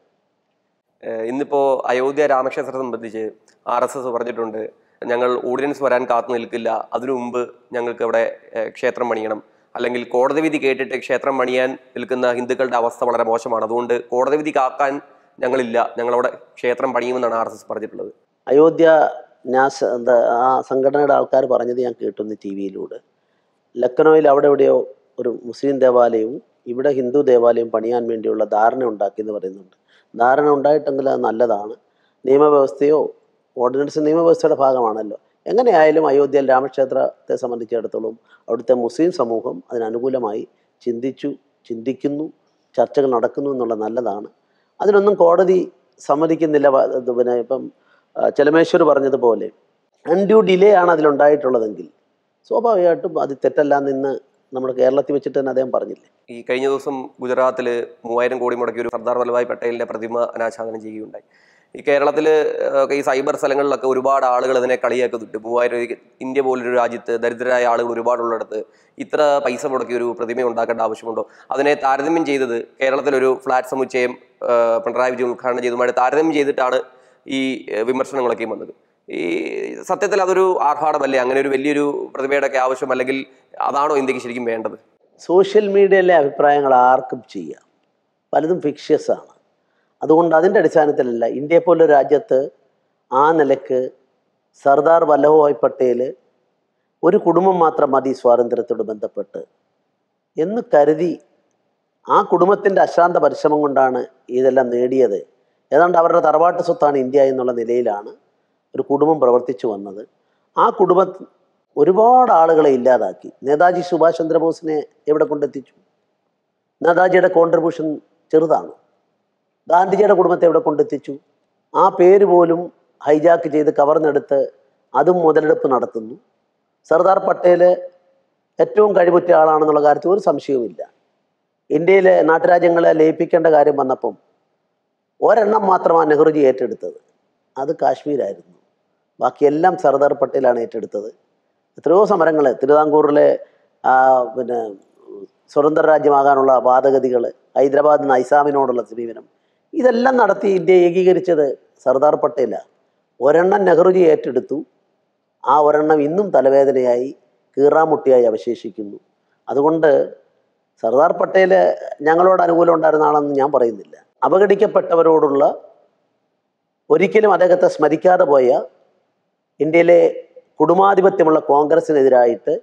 ഏഹ് ഇന്നിപ്പോ അയോധ്യ രാമക്ഷേത്രത്തെ സംബന്ധിച്ച് ആർ എസ് എസ് പറഞ്ഞിട്ടുണ്ട് ഞങ്ങൾ ഓർഡിനൻസ് വരാൻ കാത്തു നിൽക്കില്ല അതിനു മുമ്പ് ഞങ്ങൾക്ക് അവിടെ ഏഹ് ക്ഷേത്രം പണിയണം അല്ലെങ്കിൽ കോടതി വിധി കേട്ടിട്ട് ക്ഷേത്രം പണിയാൻ നിൽക്കുന്ന ഹിന്ദുക്കളുടെ അവസ്ഥ വളരെ മോശമാണ് അതുകൊണ്ട് കോടതി വിധി കാക്കാൻ ഞങ്ങളില്ല ഞങ്ങളവിടെ ക്ഷേത്രം പണിയുമെന്നാണ് ആർ എസ് എസ് പറഞ്ഞിട്ടുള്ളത് അയോധ്യ നാസ് എന്താ ആ സംഘടനയുടെ ആൾക്കാർ പറഞ്ഞത് ഞാൻ കേട്ടുന്നു ടി വിയിലൂടെ ലക്നൗവിൽ അവിടെ എവിടെയോ ഒരു മുസ്ലിം ദേവാലയവും ഇവിടെ ഹിന്ദു ദേവാലയം പണിയാൻ വേണ്ടിയുള്ള ധാരണ ഉണ്ടാക്കി എന്ന് പറയുന്നുണ്ട് ധാരണ ഉണ്ടായിട്ടെങ്കിൽ അത് നല്ലതാണ് നിയമവ്യവസ്ഥയോ ഓർഡിനൻസ് നിയമവ്യവസ്ഥയുടെ ഭാഗമാണല്ലോ എങ്ങനെയായാലും അയോധ്യയിൽ രാമക്ഷേത്രത്തെ സംബന്ധിച്ചിടത്തോളം അവിടുത്തെ മുസ്ലിം സമൂഹം അതിനനുകൂലമായി ചിന്തിച്ചു ചിന്തിക്കുന്നു ചർച്ചകൾ നടക്കുന്നു എന്നുള്ളത് നല്ലതാണ് അതിനൊന്നും കോടതി സമ്മതിക്കുന്നില്ല വ- ഇത് പിന്നെ ഇപ്പം ആ, ചെലമേശ്വർ പറഞ്ഞതുപോലെ അൺഡ്യൂ ഡിലേ ആണ് അതിലുണ്ടായിട്ടുള്ളതെങ്കിൽ സ്വാഭാവികമായിട്ടും അത് തെറ്റല്ലാന്ന് ഇന്ന് നമ്മുടെ കേരളത്തിൽ വെച്ചിട്ട് തന്നെ അദ്ദേഹം പറഞ്ഞില്ലേ ഈ കഴിഞ്ഞ ദിവസം ഗുജറാത്തിൽ മൂവായിരം കോടി മുടക്കി ഒരു സർദാർ വല്ലഭായ് പട്ടേലിന്റെ പ്രതിമ അനാച്ഛാദനം ചെയ്യുകയുണ്ടായി ഈ കേരളത്തിൽ ഈ സൈബർ സ്ഥലങ്ങളിലൊക്കെ ഒരുപാട് ആളുകൾ ഇതിനെ കളിയാക്കുന്നുണ്ട് മൂവായിരം രൂപയ്ക്ക് ഇന്ത്യ പോലൊരു രാജ്യത്ത് ദരിദ്രരായ ആളുകൾ ഒരുപാടുള്ളിടത്ത് ഇത്ര പൈസ മുടക്കി ഒരു പ്രതിമ ഉണ്ടാക്കേണ്ട ആവശ്യമുണ്ടോ അതിനെ താരതമ്യം ചെയ്തത് കേരളത്തിലൊരു ഫ്ലാറ്റ് സമുച്ചയം ആ, പിണറായി വിജയൻ ഉദ്ഘാടനം ചെയ്തതുമായിട്ട് താരതമ്യം ചെയ്തിട്ടാണ് ഈ ഏഹ്, വിമർശനങ്ങളൊക്കെ വന്നത് ഈ സത്യത്തിൽ അതൊരു ആർഭാടമല്ലേ അങ്ങനെ ഒരു വലിയൊരു പ്രതിമയുടെ ഒക്കെ ആവശ്യം അല്ലെങ്കിൽ അതാണോ ഇന്ത്യക്ക് ശരിക്കും വേണ്ടത് സോഷ്യൽ മീഡിയയിലെ അഭിപ്രായങ്ങൾ ആർക്കും ചെയ്യാം പലതും ഫിക്ഷ്യസ് ആണ് അതുകൊണ്ട് അതിൻ്റെ അടിസ്ഥാനത്തിലല്ല ഇന്ത്യയെ പോലെ രാജ്യത്ത് ആ നിലക്ക് സർദാർ വല്ലഭഭായ് പട്ടേൽ ഒരു കുടുംബം മാത്രം മതി സ്വാതന്ത്ര്യത്തോട് ബന്ധപ്പെട്ട് എന്ന് കരുതി ആ കുടുംബത്തിൻ്റെ അശാന്ത പരിശ്രമം കൊണ്ടാണ് ഇതെല്ലാം നേടിയത് ഏതാണ്ട് അവരുടെ തറവാട്ട് സ്വത്താണ് ഇന്ത്യ എന്നുള്ള നിലയിലാണ് ഒരു കുടുംബം പ്രവർത്തിച്ചു വന്നത് ആ കുടുംബം ഒരുപാട് ആളുകളെ ഇല്ലാതാക്കി നേതാജി സുഭാഷ് ചന്ദ്രബോസിനെ എവിടെ കൊണ്ടെത്തിച്ചു നേതാജിയുടെ കോൺട്രിബ്യൂഷൻ ചെറുതാണ് ഗാന്ധിജിയുടെ കുടുംബത്തെ എവിടെ കൊണ്ടെത്തിച്ചു ആ പേര് പോലും ഹൈജാക്ക് ചെയ്ത് കവർന്നെടുത്ത് അതും മുതലെടുപ്പ് നടത്തുന്നു സർദാർ പട്ടേൽ ഏറ്റവും കഴിവുറ്റ ആളാണെന്നുള്ള കാര്യത്തിൽ ഒരു സംശയവുമില്ല ഇന്ത്യയിലെ നാട്ടുരാജ്യങ്ങളെ ലയിപ്പിക്കേണ്ട കാര്യം വന്നപ്പം ഒരെണ്ണം മാത്രമാണ് നെഹ്റുജി ഏറ്റെടുത്തത് അത് കാശ്മീരായിരുന്നു ബാക്കിയെല്ലാം സർദാർ പട്ടേലാണ് ഏറ്റെടുത്തത് എത്രയോ സമരങ്ങൾ തിരുവിതാംകൂറിലെ ആ, പിന്നെ സ്വതന്ത്ര രാജ്യമാകാനുള്ള വാദഗതികൾ ഹൈദരാബാദ് നൈസാമിനോടുള്ള സമീപനം ഇതെല്ലാം നടത്തി ഇന്ത്യ ഏകീകരിച്ചത് സർദാർ പട്ടേലാണ് ഒരെണ്ണം നെഹ്റുജി ഏറ്റെടുത്തു ആ ഒരെണ്ണം ഇന്നും തലവേദനയായി കീറാമുട്ടിയായി അവശേഷിക്കുന്നു അതുകൊണ്ട് സർദാർ പട്ടേൽ ഞങ്ങളോട് അനുകൂലം ഉണ്ടായിരുന്ന ആളെന്ന് ഞാൻ പറയുന്നില്ല അപകടിക്കപ്പെട്ടവരോടുള്ള ഒരിക്കലും അദ്ദേഹത്തെ സ്മരിക്കാതെ പോയ ഇന്ത്യയിലെ കുടുംബാധിപത്യമുള്ള കോൺഗ്രസിനെതിരായിട്ട്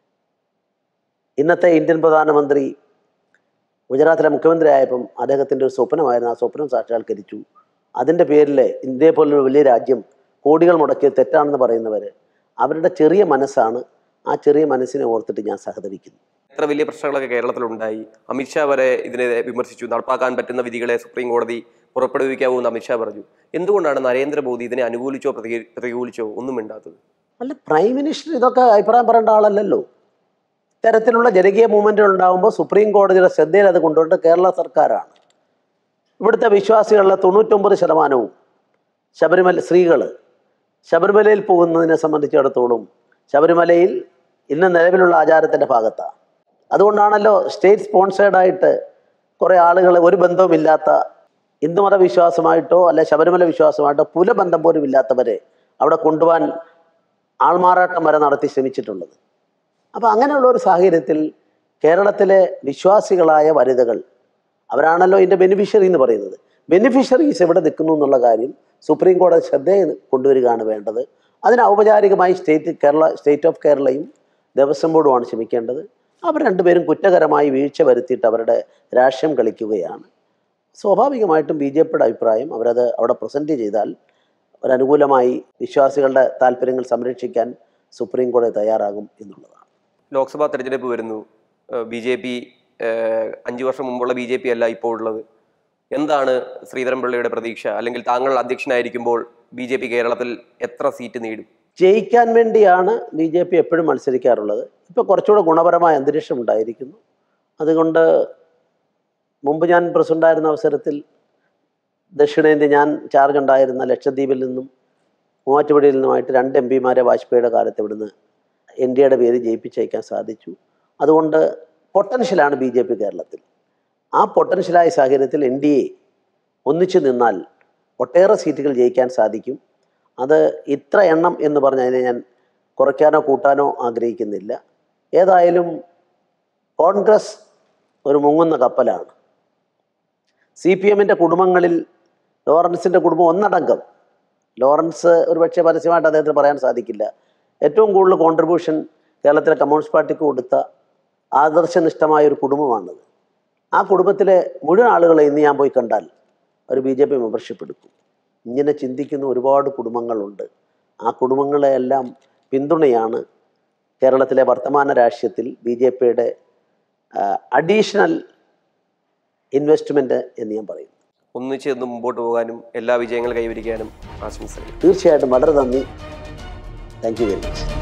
ഇന്നത്തെ ഇന്ത്യൻ പ്രധാനമന്ത്രി ഗുജറാത്തിലെ മുഖ്യമന്ത്രി ആയപ്പം അദ്ദേഹത്തിൻ്റെ ഒരു സ്വപ്നമായിരുന്നു ആ സ്വപ്നം സാക്ഷാത്കരിച്ചു അതിൻ്റെ പേരിൽ ഇന്ത്യയെ പോലൊരു വലിയ രാജ്യം കോടികൾ മുടക്കിയത് തെറ്റാണെന്ന് പറയുന്നവർ അവരുടെ ചെറിയ മനസ്സാണ് ആ ചെറിയ മനസ്സിനെ ഓർത്തിട്ട് ഞാൻ സഹതപിക്കുന്നു എത്ര വലിയ പ്രശ്നങ്ങളൊക്കെ കേരളത്തിലുണ്ടായി അമിത്ഷാ വരെ ഇതിനെ വിമർശിച്ചു നടപ്പാക്കാൻ പറ്റുന്ന വിധികളെ സുപ്രീം കോടതി പുറപ്പെടുവിക്കാവൂ എന്ന് അമിത്ഷാ പറഞ്ഞു എന്തുകൊണ്ടാണ് നരേന്ദ്രമോദി ഇതിനെ അനുകൂലിച്ചോ പ്രതി- പ്രതികൂലിച്ചോ ഒന്നും മിണ്ടാത്തത് അല്ല പ്രൈം മിനിസ്റ്റർ ഇതൊക്കെ അഭിപ്രായം പറയേണ്ട ആളല്ലല്ലോ ഇത്തരത്തിലുള്ള ജനകീയ മൂവ്മെൻറ്റുകൾ ഉണ്ടാകുമ്പോൾ സുപ്രീം കോടതിയുടെ ശ്രദ്ധയിൽ അത് കൊണ്ടുവരേണ്ട കേരള സർക്കാരാണ് ഇവിടുത്തെ വിശ്വാസികളുടെ തൊണ്ണൂറ്റൊമ്പത് ശതമാനവും ശബരിമല സ്ത്രീകൾ ശബരിമലയിൽ പോകുന്നതിനെ സംബന്ധിച്ചിടത്തോളം ശബരിമലയിൽ ഇന്ന് നിലവിലുള്ള ആചാരത്തിൻ്റെ ഭാഗത്താണ് അതുകൊണ്ടാണല്ലോ സ്റ്റേറ്റ് സ്പോൺസേഡായിട്ട് കുറേ ആളുകൾ ഒരു ബന്ധവുമില്ലാത്ത ഹിന്ദുമത വിശ്വാസമായിട്ടോ അല്ലെ ശബരിമല വിശ്വാസമായിട്ടോ പുലബന്ധം പോലും ഇല്ലാത്തവരെ അവിടെ കൊണ്ടുപോകാൻ ആൾമാറാട്ടം വരെ നടത്തി ശ്രമിച്ചിട്ടുള്ളത് അപ്പോൾ അങ്ങനെയുള്ള ഒരു സാഹചര്യത്തിൽ കേരളത്തിലെ വിശ്വാസികളായ വനിതകൾ അവരാണല്ലോ ഇതിൻ്റെ ബെനിഫിഷ്യറി എന്ന് പറയുന്നത് ബെനിഫിഷ്യറീസ് എവിടെ നിൽക്കുന്നു എന്നുള്ള കാര്യം സുപ്രീം കോടതി ശ്രദ്ധയിൽ കൊണ്ടുവരികയാണ് വേണ്ടത് അതിന് ഔപചാരികമായി സ്റ്റേറ്റ് കേരള സ്റ്റേറ്റ് ഓഫ് കേരളയും ദേവസ്വം ബോർഡുമാണ് ശ്രമിക്കേണ്ടത് അവർ രണ്ടുപേരും കുറ്റകരമായി വീഴ്ച വരുത്തിയിട്ട് അവരുടെ രാഷ്ട്രീയം കളിക്കുകയാണ് സ്വാഭാവികമായിട്ടും ബി ജെ പിയുടെ അഭിപ്രായം അവരത് അവിടെ പ്രസൻറ്റ് ചെയ്താൽ ഒരനുകൂലമായി വിശ്വാസികളുടെ താല്പര്യങ്ങൾ സംരക്ഷിക്കാൻ സുപ്രീം കോടതി തയ്യാറാകും എന്നുള്ളതാണ് ലോക്സഭാ തെരഞ്ഞെടുപ്പ് വരുന്നു ബി ജെ പി അഞ്ചു വർഷം മുമ്പുള്ള ബി ജെ പി അല്ല ഇപ്പോൾ ഉള്ളത് എന്താണ് ശ്രീധരൻപിള്ളയുടെ പ്രതീക്ഷ അല്ലെങ്കിൽ താങ്കൾ അധ്യക്ഷനായിരിക്കുമ്പോൾ ബി ജെ പി കേരളത്തിൽ എത്ര സീറ്റ് നേടും ജയിക്കാൻ വേണ്ടിയാണ് ബി ജെ പി എപ്പോഴും മത്സരിക്കാറുള്ളത് ഇപ്പോൾ കുറച്ചുകൂടെ ഗുണപരമായ അന്തരീക്ഷം ഉണ്ടായിരിക്കുന്നു അതുകൊണ്ട് മുമ്പ് ഞാൻ പ്രസിഡൻ്റായിരുന്ന അവസരത്തിൽ ദക്ഷിണേന്ത്യ ഞാൻ ചാർജ് ഉണ്ടായിരുന്ന ലക്ഷദ്വീപിൽ നിന്നും മൂവാറ്റുപുഴയിൽ നിന്നുമായിട്ട് രണ്ട് എം പിമാരെ വാജ്പേയിയുടെ കാലത്ത് ഇവിടുന്ന് എൻ ഡി എയുടെ പേര് ജയിപ്പിച്ചയക്കാൻ സാധിച്ചു അതുകൊണ്ട് പൊട്ടൻഷ്യലാണ് ബി ജെ പി കേരളത്തിൽ ആ പൊട്ടൻഷ്യലായ സാഹചര്യത്തിൽ എൻ ഡി എ ഒന്നിച്ചു നിന്നാൽ ഒട്ടേറെ സീറ്റുകൾ ജയിക്കാൻ സാധിക്കും അത് ഇത്ര എണ്ണം എന്ന് പറഞ്ഞ് അതിനെ ഞാൻ കുറയ്ക്കാനോ കൂട്ടാനോ ആഗ്രഹിക്കുന്നില്ല ഏതായാലും കോൺഗ്രസ് ഒരു മുങ്ങുന്ന കപ്പലാണ് സി പി എമ്മിൻ്റെ കുടുംബങ്ങളിൽ ലോറൻസിൻ്റെ കുടുംബം ഒന്നടങ്കം ലോറൻസ് ഒരുപക്ഷെ പരസ്യമായിട്ട് അദ്ദേഹത്തിന് പറയാൻ സാധിക്കില്ല ഏറ്റവും കൂടുതൽ കോൺട്രിബ്യൂഷൻ കേരളത്തിലെ കമ്മ്യൂണിസ്റ്റ് പാർട്ടിക്ക് കൊടുത്ത ആദർശനിഷ്ഠമായ ഒരു കുടുംബമാണത് ആ കുടുംബത്തിലെ മുഴുവൻ ആളുകളെ ഇന്ന് ഞാൻ പോയി കണ്ടാൽ ഒരു ബി ജെ പി മെമ്പർഷിപ്പ് എടുക്കും ഇങ്ങനെ ചിന്തിക്കുന്ന ഒരുപാട് കുടുംബങ്ങളുണ്ട് ആ കുടുംബങ്ങളെയെല്ലാം പിന്തുണയാണ് കേരളത്തിലെ വർത്തമാന രാഷ്ട്രീയത്തിൽ ബി ജെ പിയുടെ അഡീഷണൽ ഇൻവെസ്റ്റ്മെൻറ്റ് എന്ന് ഞാൻ പറയുന്നു ഒന്നിച്ച് നിന്ന് മുമ്പോട്ട് പോകാനും എല്ലാ വിജയങ്ങൾ കൈവരിക്കാനും ആശംസകൾ തീർച്ചയായിട്ടും വളരെ നന്ദി താങ്ക് യു വെരി മച്ച്